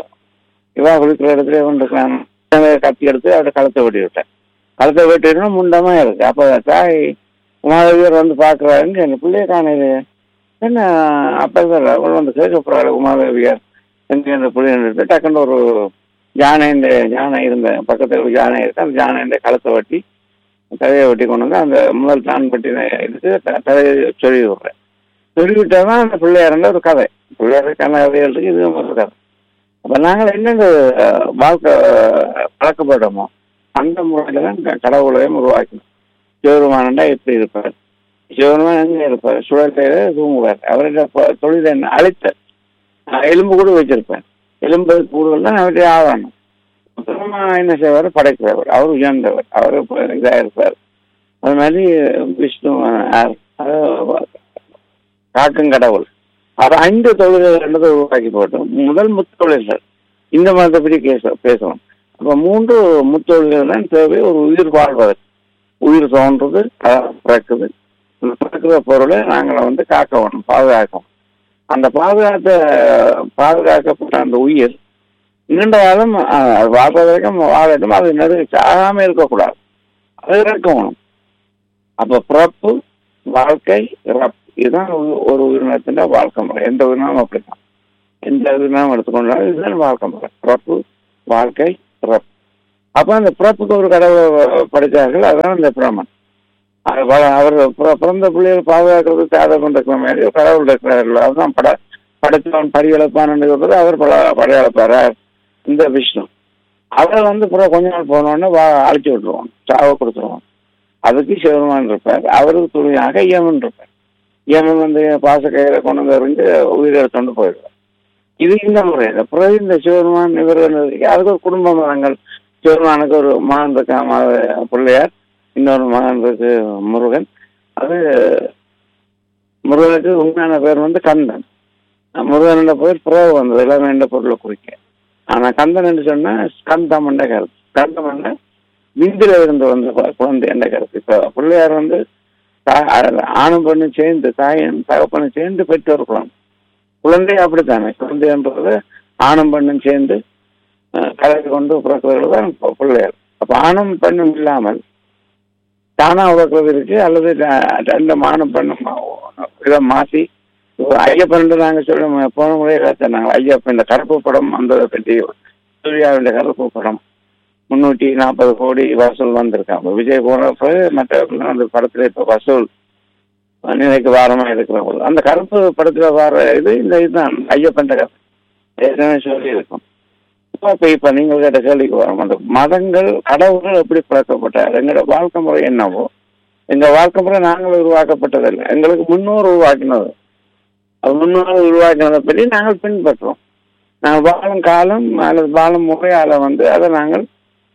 இவா குளிக்கிற இடத்துல இவன் இருக்கான் கத்தி எடுத்து அவர்கிட்ட கழுத்தை வெட்டி விட்டேன் கழுத்தை வெட்டினா முண்டமா இருக்கு அப்போ தாய் உமாதேவியர் வந்து பார்க்குறாருன்னு என் பிள்ளைய காணது என்ன அப்போ தான் அவள் வந்து கேட்க போகிறாள் உமாதேவியார் எங்கே இந்த பிள்ளைன்னு டக்குன்னு ஒரு யானை இந்த யானை இருந்த பக்கத்தில் ஒரு யானை இருக்கு அந்த யானை இந்த கழுத்தை வெட்டி தலையை வெட்டி கொண்டு வந்து அந்த முதல் தான் பட்டி இதுக்கு த- தலையை சொல்லி விடுறேன் சொல்லி விட்டால் தான் அந்த பிள்ளையாருன்ற ஒரு கதை பிள்ளையாருக்கான கதைகள் இருக்கு இது ஒரு கதை அப்போ நாங்கள் என்னங்க அஹ், வாழ்க்கை அஹ், பழக்கப்படுறோமோ அந்த முறையில் தான் க- கடவுளையும் உருவாக்கணும் சிவருமானண்டா எப்படி இருப்பார் சிவருமான் எங்கே இருப்பார் சுழற்கையில தூங்குவார் அவருடைய ப- தொழில் என்ன அழைத்த எலும்பு கூட வச்சிருப்பார் எலும்பு கூடுதல் தான் அவருடைய ஆவணம் அப்புறமா என்ன செய்வார் படைக்கிறவர் அவர் உயர்ந்தவர் அவர் இதாக இருப்பார் அது மாதிரி விஷ்ணு அஹ், அஹ், காக்கும் கடவுள் அவர் ஐந்து தொழில்கள் ரெண்டு உருவாக்கி போட்டு முதல் முத்தொழில்கள் இந்த மதத்தை பற்றி பேச பேசணும் அப்போ மூன்று முத்தொழில்கள் தான் தேவை ஒரு உயிர் வாழ்வதற்கு உயிர் தோன்றது அஹ், பிறக்குது இந்த பிறக்கிற பொருளை நாங்கள் வந்து காக்க வேணும் பாதுகாக்கணும் அந்த பாதுகாத்த பாதுகாக்கப்பட்ட அந்த உயிர் நீண்ட காலம் அஹ், அது வாழ்வதற்கும் வாழட்டும் அது நெரு சாகாம இருக்கக்கூடாது அது இருக்கணும் அப்ப பிறப்பு வாழ்க்கை இறப்பு இதுதான் ஒரு- ஒரு உயிரினத்தின் வாழ்க்கை முறை எந்த உயிரினமும் அப்படித்தான் எந்த உயிரினம் எடுத்துக்கொண்டாலும் இதுதான் வாழ்க்கை முறை பிறப்பு வாழ்க்கை பிறப்பு அப்ப அந்த பிறப்புக்கு ஒரு கடவுளை படைத்தார்கள் அதான் இந்த பிரமன் அது வ- அவர் பிற- பிறந்த பிள்ளைகள் பாதுகாக்கிறதுக்கு அதை கொண்டிருக்கிற மாதிரி ஒரு கடவுள் இருக்கிறார்கள் அதுதான் பட படைத்தவன் பரியளப்பான் சொல்றது அவர் பட படையளப்பார் இந்த விஷ்ணு அவரை வந்து பிற கொஞ்ச நாள் போனோடனே வா அழைச்சி விட்டுருவோம் சாவை கொடுத்துருவோம் அதுக்கு சிவருமான் இருப்பார் அவருக்கு துணையாக யமன் இருப்பார் யமன் வந்து பாசக்கயிறை கொண்டு வந்து எறிஞ்சு உயிரை எடுத்துட்டு போயிடுவார் இது இந்த முறை இந்த பிறகு இந்த சிவருமான் இவர்கள் இருக்கு. அதுக்கு ஒரு குடும்ப மதங்கள் சிவருமானுக்கு ஒரு மகன் இருக்கான் மக- பிள்ளையார் இன்னொரு மகன் இருக்கு முருகன் அது முருகனுக்கு உண்மையான பேர் வந்து கந்தன் முருகன் பேர் பிறகு வந்தது எல்லாமே என்ற பொருளை குறிக்க ஆனா கந்தன் என்று சொன்னா ஸ்கந்தம் என்ற கருத்து ஸ்கந்தம் என்ற விந்தில இருந்து வந்த ப- குழந்தை என்ற கருத்து இப்ப பிள்ளையார் வந்து தா- ஆணும் பெண்ணும் சேர்ந்து தாயும் தகப்பனும் சேர்ந்து பெற்று ஒரு குழந்தை குழந்தை அப்படித்தானே குழந்தை என்றது ஆணும் பெண்ணும் சேர்ந்து அஹ், கலந்து கொண்டு பிறக்கிறது தான் பி- பிள்ளையார் அப்ப ஆணும் பெண்ணும் இல்லாமல் தானா உறக்கிறது இருக்கு அல்லது ர- ரெண்டு மானும் பெண்ணும் இதை மாத்தி ஒரு ஐயப்பன் நாங்க சொல்ல போன முறையே காத்தினாங்க ஐயப்பன் இந்த கருப்பு படம் அந்த பற்றி சூர்யாவின் கருப்பு படம் முன்னூற்றி நாற்பது கோடி வசூல் வந்திருக்காங்க விஜய் போனப்ப மற்ற அந்த படத்துல இப்ப வசூல் நிலைக்கு வாரமா இருக்கிறவங்க அந்த கருப்பு படத்துல வர இது இந்த இதுதான் ஐயப்பன் கதை ஏற்கனவே சொல்லி இருக்கும் இப்ப இப்ப நீங்கள் கேட்ட கேள்விக்கு வரோம் அந்த மதங்கள் கடவுள்கள் எப்படி பழக்கப்பட்டார் எங்களோட வாழ்க்கை முறை என்னவோ எங்க வாழ்க்கை முறை நாங்கள் உருவாக்கப்பட்டதில்லை எங்களுக்கு முன்னோர் உருவாக்கினது அது முன்னோர் உருவாக்கினதை பற்றி நாங்கள் பின்பற்றோம் நாங்கள் வாழும் காலம் அல்லது வாழும் முறையால வந்து அதை நாங்கள்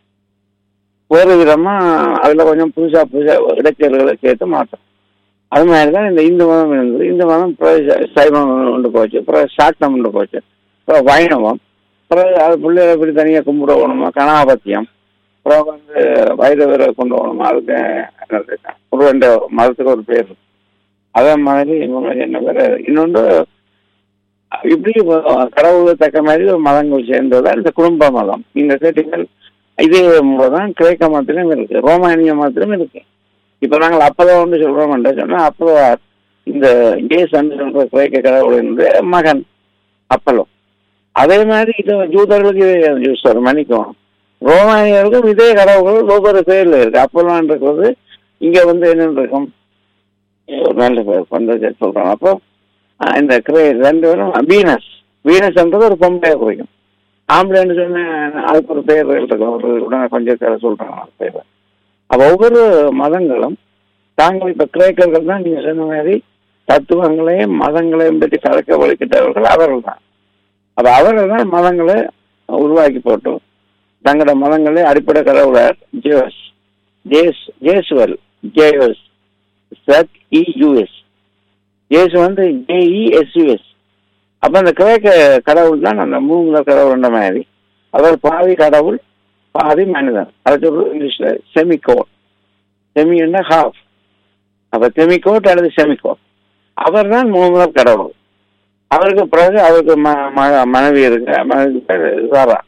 வேறு விதமா அதுல கொஞ்சம் புதுசா புதுசா இடைச்சல்களை சேர்த்து மாற்றோம் அது மாதிரி தான் இந்த இந்து மதம் இருந்தது இந்த மதம் பிறகு சைவம் கொண்டு போச்சு பிறகு சாக்தம் கொண்டு போச்சு அப்புறம் வைணவம் பிறகு அது பிள்ளைகளை எப்படி தனியாக கும்பிட போகணுமா கணாபத்தியம் அப்புறம் வந்து வைரவரை கொண்டு போகணுமா அதுக்கு என்னது ஒரு ரெண்டு மதத்துக்கு ஒரு பேர் இருக்கு. அதே மாதிரி இவங்க என்ன பேர் இன்னொன்று இப்படி கடவுளுக்கு தக்க மாதிரி ஒரு மதங்கள் சேர்ந்ததுதான் இந்த குடும்ப மதம் நீங்க கேட்டீங்கள் இதே முறை தான் கிரேக்க மதத்திலும் இருக்கு ரோமானிய மதத்திலும் இருக்கு இப்ப நாங்கள் அப்பதோன்னு சொல்றோம் சொன்னா அப்போ இந்த ஜேசன் சொல்ற கிரேக்க கடவுளினுடைய மகன் அப்பலோ அதே மாதிரி இது ஜூதர்களுக்கு இதே ஜூஸ்டர் மன்னிக்கும் ரோமானியர்களுக்கும் இதே கடவுள்கள் ஒவ்வொரு பேர்ல இருக்கு அப்போலான் இருக்கிறது இங்க வந்து என்னன்னு இருக்கும் ஒரு நல்ல பேர் பந்தஜ சொல்றோம் அப்போ ஆஹ், இந்த கிரே ரெண்டு பேரும் வீனஸ் வீனஸ்ன்றது ஒரு பொம்பளையை குறிக்கும் ஆம்பளைன்னு சொன்ன அதுக்கு ஒரு பேர் இருக்கும் ஒரு உடனே கொஞ்சம் பேரை சொல்றாங்க அந்த பேர் அப்ப ஒவ்வொரு மதங்களும் தாங்கள் இப்ப கிரேக்கர்கள் தான் நீங்க சொன்ன மாதிரி தத்துவங்களையும் மதங்களையும் பற்றி கலக்க வழிக்கிட்டவர்கள் அவர்கள் தான் அப்ப அவர்கள் தான் மதங்களை உருவாக்கி போட்டு தங்களோட மதங்களை அடிப்படை கடவுளர் ஜேஸ் ஜேஸ் ஜேசுவல் ஜேஎஸ் சத் இயூஎஸ் ஜேசு வந்து ஜேஇஎஸ்யூஎஸ் அப்ப அந்த கிரேக்க கடவுள் தான் அந்த மூணு கடவுள்ன்ற மாதிரி அவர் பாதி கடவுள் பாதி மனிதன் அதை சொல்றது இங்கிலீஷ்ல செமிகோட் செமின்னா ஹாஃப் அப்ப செமிகோட் அல்லது செமிகோட் அவர் தான் மூணாவது கடவுள் அவருக்கு பிறகு அவருக்கு ம- ம- மனைவி இருக்கு மனைவி பேர் சாரா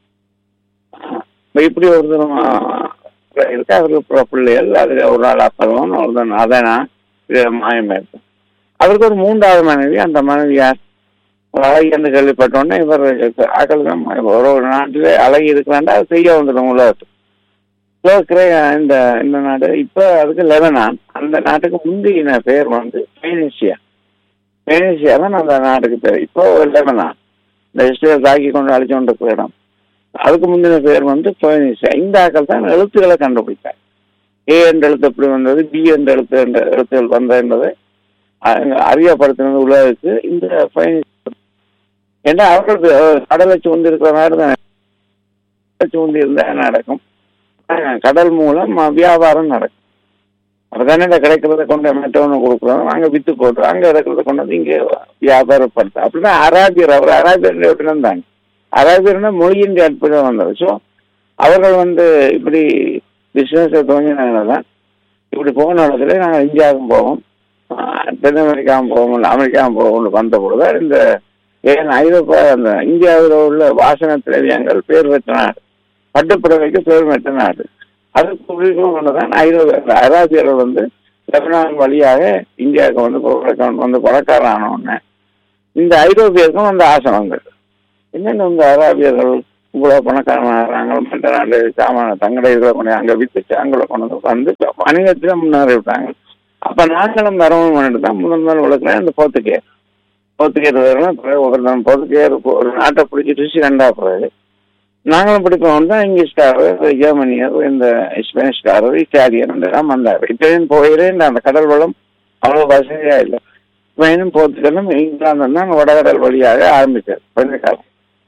இப்ப இப்படி ஒரு தரம் இருக்கு அவருக்கு பிற- பிள்ளைகள் அதுல ஒரு நாள் அப்பதான் ஒரு நாள் அதனா இது மாயம் இருக்கு அவருக்கு ஒரு மூன்றாவது மனைவி அந்த மனைவி யார் ஒரு அழகி என்று கேள்விப்பட்டோன்னே இவர் ஆக்கள் தான் ஒரு ஒரு நாட்டிலே அழகி இருக்கிறாண்டா அது செய்ய வந்துடும் உலகத்துக்கு உலகத்திலே இந்த இந்த நாடு இப்ப அதுக்கு லெபனான் அந்த நாட்டுக்கு முந்தின பேர் வந்து பெனிசியா பெனிசியா தான் அந்த நாட்டுக்கு பேர் இப்போ லெபனான் இந்த இஸ்ரேல் தாக்கி கொண்டு அழிச்சு கொண்டு இருக்கிற இடம் அதுக்கு முந்தின பேர் வந்து பெனிசியா இந்த ஆக்கள் தான் எழுத்துக்களை கண்டுபிடித்தார் ஏ என்ற எழுத்து எப்படி வந்தது பி என்ற எழுத்து என்ற எழுத்துகள் வந்தது என்பதை அஹ், அறியப்படுத்தினது உலகுக்கு இந்த பயணி ஏன்னா அவர்களுக்கு அஹ், கடலை சூழ்ந்து இருக்கிற நாடு தான் சூழ்ந்து இருந்தா என்ன நடக்கும் அஹ், கடல் மூலம் அஹ், வியாபாரம் நடக்கும் அப்பதானே இந்த கிடைக்கிறத கொண்டு மற்றவனு கொடுக்குறோம் அங்க வித்து போட்டு அங்க இருக்கிறத கொண்டு வந்து இங்க வியாபாரப்படுத்த அப்படிதான் அராபியர் அவர் அராபியர் எப்படி இருந்தாங்க அராபியர்னா மொழியின் அற்புதம் வந்தது ஸோ அவர்கள் வந்து இப்படி பிசினஸ் துவங்கினாங்க தான் இப்படி போன இடத்துல நாங்கள் இந்தியாவுக்கும் போவோம் ஆஹ் தென் அமெரிக்காவும் போவோம் அமெரிக்காவும் போவோம்னு வந்த பொழுது இந்த ஏன் ஐரோப்பா அந்த இந்தியாவில் உள்ள வாசன திரவியங்கள் பேர் பெற்ற நாடு பட்டுப்புடவைக்கு பேர் பெற்ற நாடு அதுக்கு குறிக்கும் ஒன்றுதான் ஐரோப்பிய அராபியர்கள் வந்து லெபனான் வழியாக இந்தியாவுக்கு வந்து பொருட்கள் வந்து பணக்காரன் உடனே இந்த ஐரோப்பியருக்கும் அந்த ஆசை வந்தது என்னென்ன இந்த அராபியர்கள் இவ்வளவு பணக்காரனாகிறாங்க மற்ற நாடு சாமான தங்கட இதில் கொண்டு அங்கே வித்துச்சு அங்கே கொண்டு வந்து வந்து வணிகத்தில் முன்னேறி விட்டாங்க அப்ப நாங்களும் வரவும் பண்ணிட்டு தான் முதல் முதல் உலகில் இந்த போர்த்துகேயர் போர்த்துகேயர் வரலாம் பிறகு ஒவ்வொரு போர்த்துகேயர் ஒரு நாட்டை பிடிச்சிட்டு ரெண்டா பிறகு நாங்களும் பிடிப்போம் தான் இங்கிலீஷ்காரர் ஜெர்மனியர் இந்த ஸ்பானிஷ்காரர் இட்டாலியன் எல்லாம் வந்தார் இட்டாலியன் போயிலே இந்த அந்த கடல் வளம் அவ்வளோ வசதியா இல்லை ஸ்பெயினும் போர்த்துகலும் இங்கிலாந்து தான் வடகடல் வழியாக ஆரம்பிச்சார் கொஞ்ச காலம்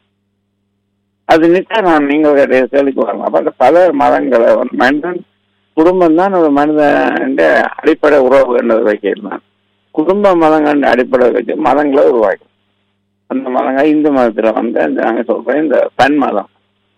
அது நிச்சயம் நான் நீங்கள் கேள்விக்கு வரலாம் அப்ப அந்த பல மதங்களை வந்து மனிதன் குடும்பம் தான் ஒரு மனிதன் அடிப்படை உறவு என்றது வைக்கலாம் குடும்ப மதங்கள் அடிப்படை வச்சு மதங்களை உருவாக்கி அந்த மதங்கள் இந்து மதத்துல வந்து இந்த நாங்க சொல்றோம் இந்த பன் மதம்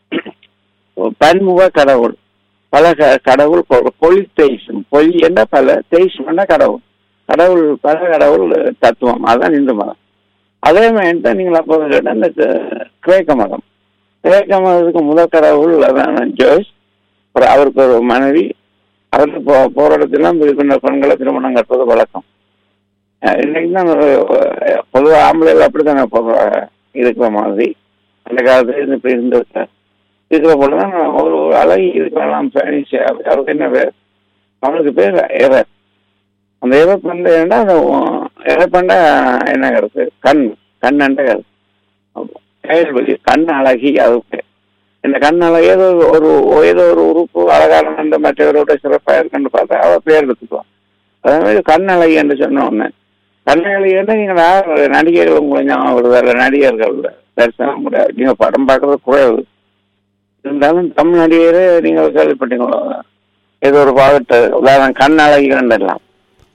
பன்முக கடவுள் பல க- கடவுள் பொலி தேய்ஸும் பொலி என்ற பல தேய்ஸும் என்ற கடவுள் கடவுள் பல கடவுள் தத்துவம் அதுதான் இந்து மதம் அதே மாதிரி தான் நீங்கள் அப்போது கேட்ட இந்த க- கிரேக்க மதம் கிரேக்க மதத்துக்கு முதல் கடவுள் அதான் ஜோய்ஸ் அப்புறம் அவருக்கு ஒரு மனைவி அவருக்கு போ போற இடத்துலாம் இருக்கின்ற பெண்களை திருமணம் கட்டுறது வழக்கம் அஹ் இன்னைக்கு தான் ஒரு அஹ், பொதுவா ஆம்பளைகள் அப்படித்தானே பொதுவாக இருக்கிற மாதிரி அந்த காலத்துல இப்படி இருந்து இருக்கிற போல தான் ஒரு ஒரு அழகி இருக்கலாம் ஸ்பானிஷ் அவருக்கு என்ன பேர் அவனுக்கு பேர் எவர் அந்த எவர் பண்ட ஏன்னா அந்த எவர் பண்ண என்ன கருத்து கண் கண்ணண்ட கருத்து செயல்வழி கண் அழகி அதுக்கு இந்த கண் அழகி ஏதோ ஒரு ஏதோ ஒரு உறுப்பு அழகான அந்த மற்றவரோட சிறப்பாக இருக்குன்னு பார்த்தா அவ பேர் எடுத்துக்குவான் அதே மாதிரி கண் அழகி என்று சொன்ன உடனே கண் அழகி என்று நீங்கள் யார் நடிகர்கள் உங்களுக்கு ஞாபகம் வருது வேற நடிகர்கள் தரிசனம் முடியாது நீங்க படம் பார்க்கறது குறைவு இருந்தாலும் தமிழ் நடிகரே நீங்கள் கேள்விப்பட்டீங்களோ ஏதோ ஒரு பாகட்டு உதாரணம் கண் அழகி கண்டெல்லாம்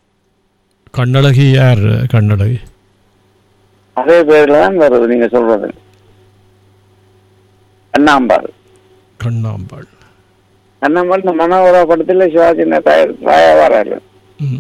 கண்ணழகி யார் கண்ணழகி அதே பேர்ல தான் வருது நீங்க சொல்றது அண்ணாம்பாள் கண்ணாம்பாள் அண்ணாம்பாள் இந்த மனோகரா படத்துல சிவாஜி தாயா வராரு ம்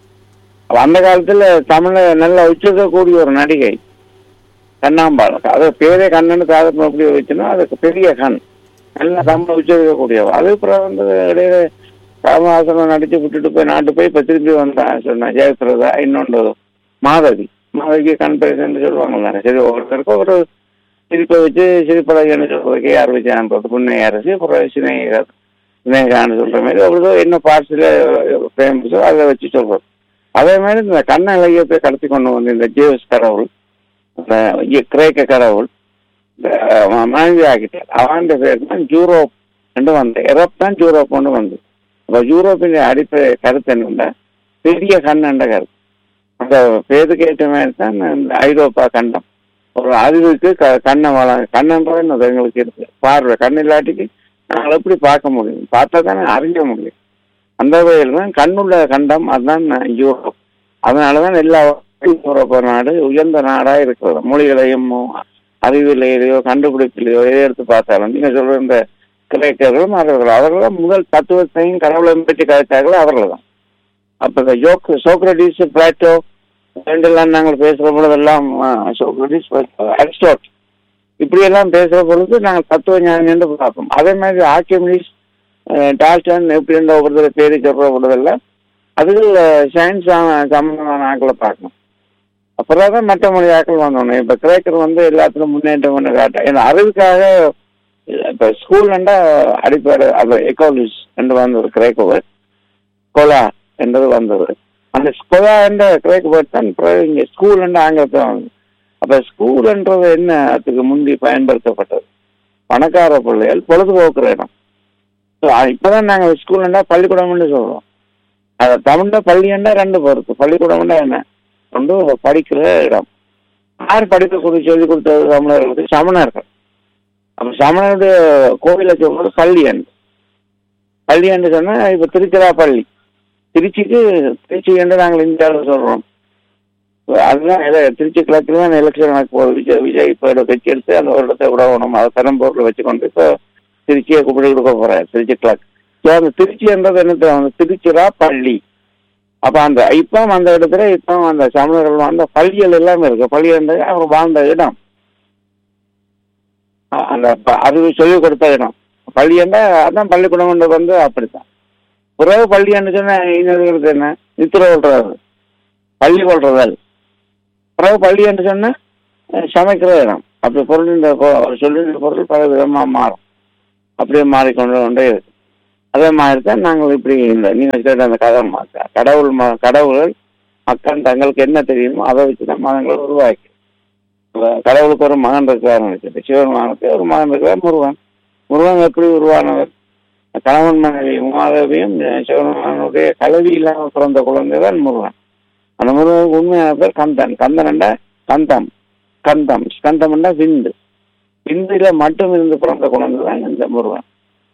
அப்ப அந்த காலத்துல தமிழ நல்ல உச்சரிக்கக்கூடிய ஒரு நடிகை கண்ணாம்பாள் அது பேரே கண்ணன்னு காதல் எப்படி வச்சுன்னா அதுக்கு பெரிய கண் நல்ல தமிழ் உச்சரிக்கக்கூடியவ அது அப்புறம் வந்து இடையில ராமஹாசனம் நடிச்சு விட்டுட்டு போய் நாட்டு போய் இப்ப திரும்பி வந்தான் சொன்னேன் ஜெயபிரதா இன்னொன்று மாதவி மாதவிக்கு கண் பேசுன்னு சொல்லுவாங்க தானே சரி ஒருத்தருக்கு ஒரு சிரிப்பை வச்சு சிரிப்பழகன்னு சொல்றதுக்கு யார் வச்சு அனுப்புறது புண்ணை அரசு அப்புறம் சினேகர் சினேகான்னு சொல்ற மாதிரி அவ்வளோ என்ன பார்ட்ஸில் ஃபேமஸோ அதை வச்சு சொல்றது அதே மாதிரி இந்த கண்ண இலக்கியத்தை கடத்தி கொண்டு வந்து இந்த ஜேவஸ் கடவுள் இந்த இ- கிரேக்க கடவுள் இந்த அஹ், மனைவி ஆகிட்டார் அவன் பேர் தான் யூரோப் என்று வந்து எரோப் தான் யூரோப் கொண்டு வந்து அப்ப யூரோப்பின் அடிப்படை கருத்து என்னன்னா பெரிய கண் என்ற கருத்து அந்த பேருக்கு ஏற்ற மாதிரி தான் இந்த ஐரோப்பா கண்டம் ஒரு அறிவுக்கு க கண்ணை வள கண்ணன்றது என்னது எங்களுக்கு இருக்கு பார்வை கண் இல்லாட்டிக்கு நாங்கள் எப்படி பார்க்க முடியும் பார்த்தா தானே அறிய முடியும் அந்த வகையில் தான் கண்ணுள்ள கண்டம் அதுதான் யூரோப் அதனாலதான் எல்லா யூரோப்பா நாடு உயர்ந்த நாடா இருக்கிறது மொழிகளையும் அறிவியலையோ கண்டுபிடிப்பிலையோ எதை எடுத்து பார்த்தாலும் நீங்க சொல்ற இந்த கிரேக்கர்களும் அவர்கள் அவர்கள் தான் முதல் தத்துவத்தையும் கடவுளையும் பற்றி கதைத்தார்கள் அவர்கள் தான் அப்ப இந்த யோக் சோக்ரடிஸ் பிளாட்டோ ரெண்டெல்லாம் நாங்கள் பேசுற பொழுதெல்லாம் சோக்ரடிஸ் அரிஸ்டோட் இப்படி எல்லாம் பேசுற பொழுது நாங்கள் தத்துவ ஞானம் என்று பார்ப்போம் அதே மாதிரி ஆக்கியமிஸ் டால்டன் எப்படி இருந்த ஒவ்வொருத்தர் பேரு சொல்ற பொழுதெல்லாம் அது சயின்ஸ் சம்பந்தமான ஆக்களை பார்க்கணும் அப்புறம் தான் மற்ற மொழி ஆக்கள் வந்தோம் இப்ப கிரேக்கர் வந்து எல்லாத்துக்கும் முன்னேற்றம் பண்ண காட்ட ஏன்னா அறிவுக்காக இப்ப ஸ்கூல்லண்டா அடிப்படை அது எக்காலஜிஸ் என்று வந்தது கிரேக்க word. கொலா என்றது வந்தது அந்த கொலா என்ற கிரேக்க வேர்ட் தான் பிறகு இங்க ஸ்கூல் என்ற ஆங்கிலத்தில் வந்தது அப்ப ஸ்கூல்ன்றது என்ன அதுக்கு முந்தி பயன்படுத்தப்பட்டது பணக்கார பிள்ளைகள் பொழுதுபோக்குற இடம் So, அ- இப்பதான் நாங்க ஸ்கூல்னா பள்ளிக்கூடம்னு சொல்றோம் அது தமிழ்ல பள்ளியண்டா ரெண்டு பொறுத்து பள்ளிக்கூடம்னா என்ன ஒன்று படிக்கிற இடம் யார் படிக்கக்கூடிய சொல்லிக் கொடுத்தது தமிழர்களுக்கு சமணர்கள் அப்ப சமணனுடைய கோவிலை சொல்றது பள்ளியண்டு பள்ளியண்டு சொன்னா இப்ப திருச்சிராப்பள்ளி திருச்சிக்கு திருச்சி என்று நாங்கள் இந்தியாவில் சொல்றோம் அதுதான் ele- திருச்சி கிழக்கு தான் எலெக்ஷன் நடக்க போகுது விஜய் விஜய் இப்போ கட்சி எடுத்து அந்த ஒரு இடத்தை விடணும் அதை பெரம்பூர்ல வச்சுக்கொண்டு இப்போ திருச்சியை கூப்பிட்டு கொடுக்க போறாரு திருச்சி கிழக்கு ஸோ அந்த திருச்சி என்றது என்ன அந்த திருச்சிரா பள்ளி அப்ப அந்த இப்போ அந்த இடத்துல இப்போ அந்த சமணர்கள் வாழ்ந்த பள்ளிகள் எல்லாமே இருக்கு பள்ளி என்றது அவர் வாழ்ந்த இடம் அ- அந்த ப- அறிவு சொல்லிக் கொடுத்த இடம் பள்ளி என்றா அதான் பள்ளிக்கூடம் வந்து அப்படித்தான் பிறகு பள்ளி என்று சொன்னா இன்னொரு என்ன நித்திர கொள்றது பள்ளி கொள்றதல் பிறகு பள்ளி என்று சொன்னா அஹ், சமைக்கிற இடம் அப்படி பொருளின் சொல்லின பொருள் பல விதமா மாறும் அப்படியே மாறிக்கொண்டு கொண்டே இருக்கு அதே மாதிரி தான் நாங்கள் இப்படி இந்த நீங்க கேட்ட அந்த கதை மா- கடவுள் ம- கடவுள்கள் மக்கள் தங்களுக்கு என்ன தெரியுமோ அதை வச்சு தான் மதங்களை உருவாக்கி இப்ப கடவுளுக்கு ஒரு மகன் இருக்கிறார் நினைச்சிட்டு சிவபெருமானுக்கு ஒரு மகன் இருக்கிறார் முருகன் முருகன் எப்படி உருவானவர் கணவன் மனைவி உமாதேவியும் சிவபெருமானுடைய கலவி இல்லாமல் பிறந்த குழந்தை தான் முருகன் அந்த முருகனுக்கு உண்மையான பேர் கந்தன் கந்தன் கந்தம் கந்தம் ஸ்கந்தம்னா விந்து விந்துல மட்டும் இருந்து பிறந்த குழந்தை தான் இந்த முருகன்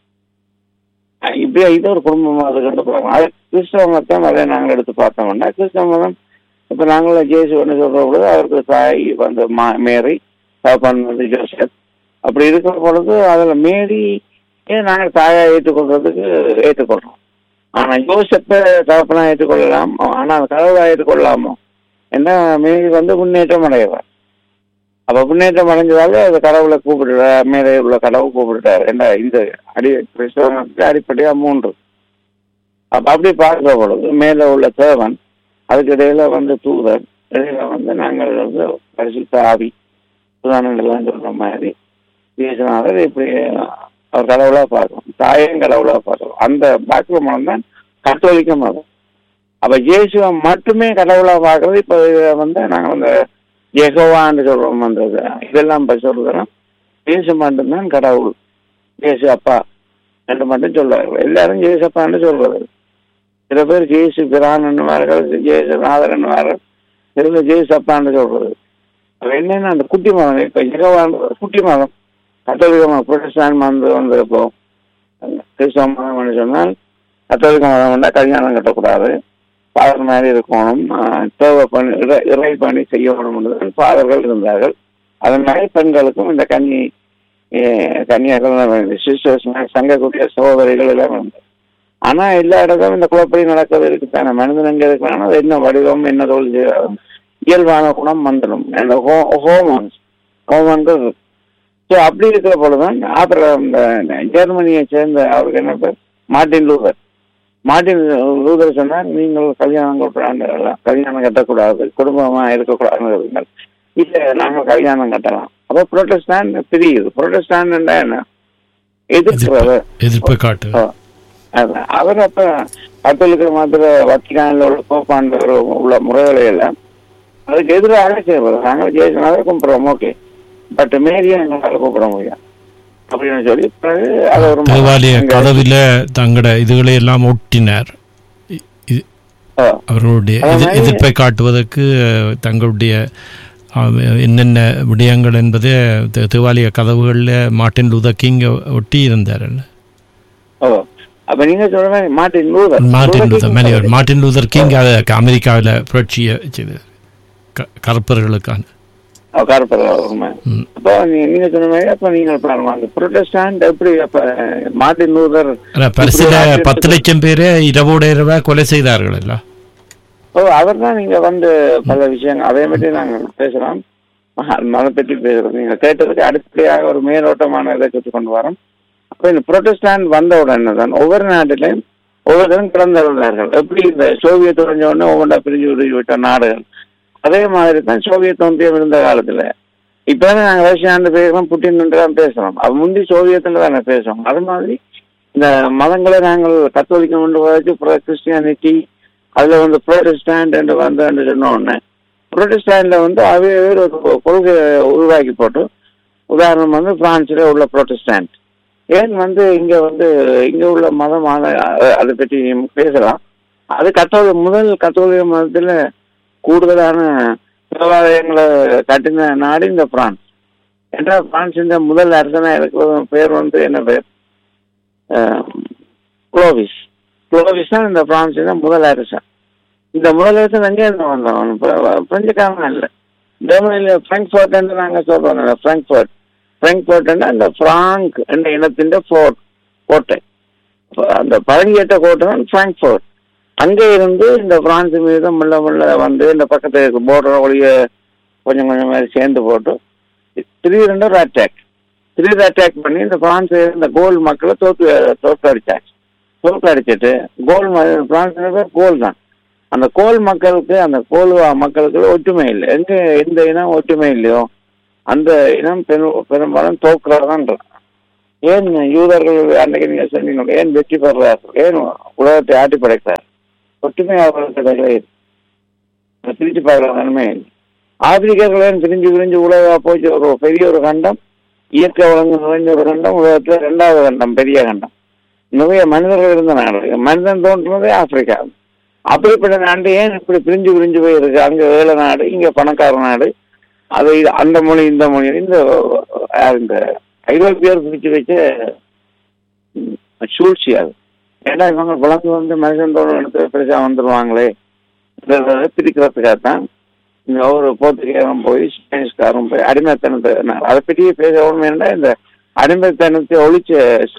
அஹ் இப்படியே இது ஒரு குடும்பமாக அது கண்டு போகிறோம் அது கிறிஸ்தவ மதம் அதை நாங்கள் எடுத்து பார்த்தோம்னா கிறிஸ்தவ மதம் இப்போ நாங்கள் ஜேசுன்னு சொல்ற பொழுது அவருக்கு தாய் வந்து மா மேரி தகப்பன் வந்து ஜோசப் அப்படி இருக்கிற பொழுது அதில் மேரி ஏன் நாங்கள் தாயா ஏற்றுக்கொள்றதுக்கு ஏற்றுக்கொள்றோம் ஆனால் ஜோசப்பை தகப்பனா ஏற்றுக்கொள்ளலாம் ஆனால் கடவுளா ஏற்றுக்கொள்ளலாமோ என்ன மேரி வந்து முன்னேற்றம் அடைவார் அப்ப முன்னேற்றம் அடைஞ்சதால அந்த கடவுளை கூப்பிடுற மேலே உள்ள கடவுள் கூப்பிடுறாரு என்ன இந்த அடி கிறிஸ்தவனுக்கு அடிப்படையா மூன்று அப்ப அப்படி பார்க்கிற பொழுது மேல உள்ள தேவன் அதுக்கு இடையில வந்து தூதர் இடையில வந்து நாங்கள் வந்து பரிசுத்த ஆவி புதானங்கள்லாம் சொல்ற மாதிரி இயேசுநாதர் இப்படி அவர் கடவுளா பார்க்கணும் தாயும் கடவுளா பார்க்கணும் அந்த பாக்கிய மனம் தான் கத்தோலிக்க மதம் அப்ப இயேசுவை மட்டுமே கடவுளா பார்க்கறது இப்ப இதை வந்து நாங்கள் அந்த யெகோவான்னு சொல்றோம் அந்த இது. இதெல்லாம் இப்ப சொல்றோம் இயேசு மட்டும்தான் கடவுள் இயேசு அப்பா என்று மட்டும் சொல்றார்கள் எல்லாரும் ஜேசு அப்பான்னு சொல்றது சில பேர் ஜேசு பிரான் என்னவார்கள் ஜேசு நாதர் என்னவார்கள் சில பேர் ஜேசு அப்பான்னு சொல்றது அது என்னன்னா அந்த குட்டி மதம் இப்ப யெகோவான்றது குட்டி மதம் கத்தோலிக்க மதம் புரொட்டஸ்டாண்ட் மதம் வந்து இப்போ கிறிஸ்தவ மதம்னு சொன்னால் கத்தோலிக்க மதம் வந்தா கல்யாணம் கட்டக்கூடாது ஃபாதர் மாதிரி இருக்கணும் ஆஹ் தேவை பணி இறை- இறை பணி செய்யணும் ஃபாதர்கள் இருந்தார்கள் அதன் மாதிரி பெண்களுக்கும் இந்த கன்னி eh, கன்னியாக்கள் சிஸ்டர்ஸ் சங்க குட்டிய சகோதரிகள் எல்லாம் இருந்தது ஆனா எல்லா இடத்தும் இந்த குழப்படி நடக்கிறது இருக்குதானே மனிதன் எங்க இருக்கிறானோ அது என்ன வடிவம் என்ன தொழில் செய்யறாலும் இயல்பான குணம் வந்துடும் அந்த ஹோமன்ஸ் ஹோமன்கள் ஸோ அப்படி இருக்கிற பொழுதுதான் அப்புறம் இந்த ஜெர்மனியை சேர்ந்த அவருக்கு என்ன பேர் மார்ட்டின் லூதர் மார்ட்டின் லூதர் சொன்னார் நீங்கள் கல்யாணம் கட்டுறாங்க கல்யாணம் கட்டக்கூடாது குடும்பமா இருக்கக்கூடாதுன்னு இல்ல நாங்கள் கல்யாணம் கட்டலாம் அப்போ புரோட்டஸ்டாண்ட் பிரியுது புரோட்டஸ்டாண்ட் என்ன எதிர்க்கிறது எதிர்ப்பு காட்டு ஆ. அதான். அவர் அப்ப கத்தோலிக்க மாத்திர வத்திகானில் உள்ள கோப்பாண்டு உள்ள முறைகளை எல்லாம் அதுக்கு எதிராக செய்வது நாங்கள் ஜெயசனாக கும்பிடுறோம் ஓகே பட் மேரியை எங்களால் கூப்பிட முடியும் அப்படின்னு சொல்லி பிறகு அதை ஒரு ம- தேவாலய எங்க- கதவில தங்கட இதுகளை எல்லாம் ஒட்டினார் இ- இ- ஆ. அவர்களுடைய அது எதிர்- மாதிரி- எதிர்ப்பை காட்டுவதற்கு அஹ், தங்களுடைய அஹ், என்னென்ன விடயங்கள் என்பதை தே- தேவாலய கதவுகளில் மார்ட்டின் லூதர் கிங் ஒட்டி இருந்தார் ஓ அப்ப நீங்க சொல்ற மாதிரி Martin Luther Martin Luther Luther King மேனியர் மார்ட்டின் லூதர் கிங் அதை அமெரிக்காவில் புரட்சியை செய்தார் க- கருப்பர்களுக்கான ஓ, கருப்பர் உண்மை ம். அப்போ நீ- நீங்க சொன்ன மாதிரி அப்ப நீங்க பாருங்க அந்த புரோட்டஸ்டாண்ட் எப்படி அப்ப மார்ட்டின் லூதர் ஆனா, பரிசுல இப்படி ஒரு பத்து லட்சம் பேரை இரவோட இரவா கொலை செய்தார்கள் எல்லாம் ஓ அவர் தான் நீங்க வந்து பல விஷயங்கள் அதே பற்றி நாங்க பேசலாம் மதம் பற்றி பேசுறோம் நீங்க கேட்டதுக்கு அடிப்படையாக ஒரு மேலோட்டமான இதை சுற்றி கொண்டு வரோம் அப்ப இந்த புரோட்டஸ்டாண்ட் வந்த உடனே தான் ஒவ்வொரு நாட்டிலையும் ஒவ்வொருத்தரும் பிறந்து வந்தார்கள் எப்படி இந்த சோவியத் உடஞ்ச உடனே ஒவ்வொன்றா பிரிஞ்சு விட்டு விட்ட நாடுகள் அதே மாதிரி தான் சோவியத் ஒன்றியம் இருந்த காலத்துல இப்ப நாங்க ரஷ்யான்னு பேசுறோம் புட்டின் தான் பேசுறோம் அது முந்தி சோவியத்துல தானே பேசுறோம் அது மாதிரி இந்த மதங்களை நாங்கள் கத்தோலிக்கம் கொண்டு வச்சு கிறிஸ்டியானிட்டி அதுல வந்து புரோட்டஸ்டாண்ட் என்று வந்து சொன்ன உடனே புரோட்டஸ்டாண்ட்ல வந்து அவே ஒரு கொள்கை உருவாக்கி போட்டு உதாரணம் வந்து பிரான்ஸ்ல உள்ள புரோட்டஸ்டாண்ட் ஏன் வந்து இங்க வந்து இங்க உள்ள மதமான அஹ், அதை பற்றி பேசலாம் அது கத்தோலிக முதல் கத்தோலிக மதத்துல கூடுதலான தேவாலயங்களை கட்டின நாடு இந்த பிரான்ஸ் ஏன்னா பிரான்ஸ் இந்த முதல் அரசனா இருக்கிற பேர் வந்து என்ன பேர் அஹ், குளோவிஸ் குளோவிஸ் தான் இந்த பிரான்ஸ் முதல் அரசன் இந்த முதல் அரசன் எங்கே இருந்து வந்தவன் பிர- பிரெஞ்சுக்காரன் இல்லை ஜெர்மனியில பிராங்க்ஃபர்ட் என்று நாங்க சொல்றோம் பிராங்க்ஃபர்ட் பிராங்க்ஃபர்ட் இந்த பிராங்க் என்ற இனத்தின் ஃபோர்ட் கோட்டை அப்ப அந்த பழங்கிட்ட கோட்டை தான் பிராங்க்ஃபர்ட் அங்கே இருந்து இந்த பிரான்ஸ் மீது முள்ள முள்ள வந்து இந்த பக்கத்து போர்டர் வழிய கொஞ்சம் கொஞ்சம் மாதிரி சேர்ந்து போட்டு திடீரென்று ஒரு அட்டாக் திடீர் அட்டாக் பண்ணி இந்த பிரான்ஸ் இந்த கோல் மக்களை தோற்று தோற்று அடிச்சாச்சு தோற்று அடிச்சிட்டு கோல் ம- பிரான்ஸ் பேர் கோல் தான் அந்த கோல் மக்களுக்கு அந்த கோல்வா மக்களுக்கு ஒற்றுமை இல்லை எங்க எந்த இனம் ஒற்றுமை இல்லையோ அந்த இனம் பெரும் பெரும்பாலும் தோக்குறதான் ஏன் யூதர்கள் அன்னைக்கு நீங்க சொன்னீங்க ஏன் வெற்றி பெறுறார்கள் ஏன் உலகத்தை ஆட்டி படைக்கிறார் ஒற்றுமை அவர்களுக்கு கிடையாது அதை பிரிச்சு பார்க்கிற நன்மை இல்லை. ஆப்பிரிக்கர்கள் ஏன் பிரிஞ்சு பிரிஞ்சு உலக போச்சு ஒரு பெரிய ஒரு கண்டம் இயற்கை வளங்கள் நிறைஞ்ச ஒரு கண்டம் உலகத்துல ரெண்டாவது கண்டம் பெரிய கண்டம் நிறைய மனிதர்கள் இருந்த நாடு மனிதன் தோன்றுனதே ஆப்பிரிக்கா அப்படிப்பட்ட நாடு ஏன் இப்படி பிரிஞ்சு பிரிஞ்சு போய் இருக்கு அங்க ஏழை நாடு இங்க பணக்கார நாடு அது இது- அந்த மொழி இந்த மொழி இந்த அஹ், இந்த ஐரோப்பியர் பிரிச்சு வச்ச ம், சூழ்ச்சி அது ஏன்னா இவங்க வளர்ந்து வந்து மனிதன் தோணும் இடத்துல பெருசா வந்துருவாங்களே இதை பிரிக்கிறதுக்காக தான் இங்க ஒரு போர்த்துகேயரும் போய் ஸ்பானிஷ்காரும் போய் அடிமைத்தனத்தை நான் அதை பற்றியே பேச உண்மை இந்த அடிமைத்தனத்தை ஒழிச்ச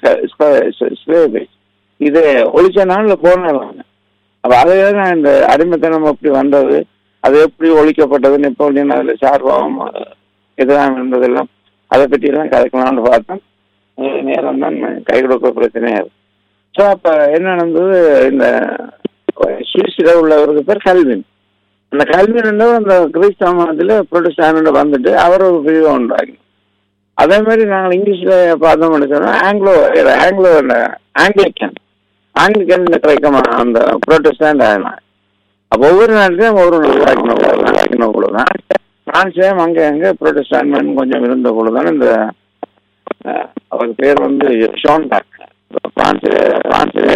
ஸ்லேவை இதை ஒழிச்ச நாள்ல போனாங்க அப்ப அதுவே நான் இந்த அடிமைத்தனம் எப்படி வந்தது அது எப்படி ஒழிக்கப்பட்டது நெப்போலியன் அதுல சார்பாகவும் எதிராக இருந்ததெல்லாம் அதை பற்றி எல்லாம் கதைக்கலாம்னு பார்த்தோம் அது நேரம் தான் கை கொடுக்க பிரச்சனையா இருக்கு ஸோ அப்ப என்ன நடந்தது இந்த சுவிஸ்ல உள்ளவருக்கு பேர் கல்வின் அந்த கல்வின் அந்த கிறிஸ்தவ மதத்துல புரொட்டஸ்டாண்ட் வந்துட்டு அவர் ஒரு பிரிவை உண்டாகி அதே மாதிரி நாங்கள் இங்கிலீஷ்ல பார்த்தோம்னு சொன்னா ஆங்கிலோ ஆங்கிலோ ஆங்கிலிக்கன் ஆங்கிலிக்கன் கிடைக்கும் அந்த புரோட்டஸ்டாண்ட் ஆகலாம் அப்போ ஒவ்வொரு நாட்டிலையும் ஒவ்வொரு ஆக்கின குழு தான் பிரான்ஸ்லேயும் அங்கே அங்கே புரோட்டஸ்டாண்ட் கொஞ்சம் இருந்த குழு தான் இந்த அஹ், அவர் பேர் வந்து ஷோன் டாக் பிரான்ஸ் பிரான்ஸ்லேயே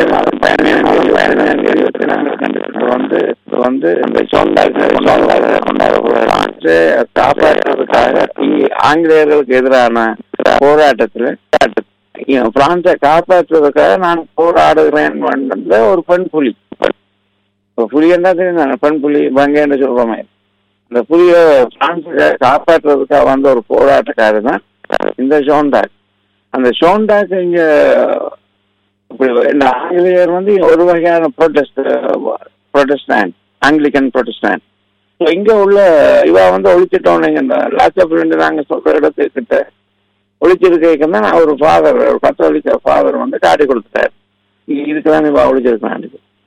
இருபத்தி நான்கு கண்டிப்பாக வந்து இது வந்து இந்த ஷோன் டாக் ஷோன் டாக் கொண்டாடப்படுற பிரான்ஸை காப்பாற்றுறதுக்காக இங்கே ஆங்கிலேயர்களுக்கு எதிரான போராட்டத்தில் பிரான்ஸை காப்பாற்றுவதற்காக நான் போராடுகிறேன் என்ற ஒரு பெண் புலி இப்போ புலி என்ன தெரியும் பெண் புலி பங்கேன்னு சொல்றோமே அந்த புலியை பிரான்ஸை காப்பாற்றுறதுக்காக வந்த ஒரு போராட்டக்காரர் தான் இந்த ஷோன்டாக் அந்த ஷோன்டாக் இங்க இப்படி இந்த ஆங்கிலேயர் வந்து ஒரு வகையான protest protestant Anglican protestant so இங்க உள்ள இவ வந்து ஒழிச்சிட்டோம் இந்த லாஸ்ட் ரெண்டு நாங்க சொல்ற இடத்துக்கிட்ட ஒழிச்சிருக்கேன் தான் ஒரு ஃபாதர் ஒரு கத்தோலிக்க ஃபாதர் வந்து காட்டி கொடுத்துட்டார் இதுக்குதான் இவ ஒழிச்சிருக்கான்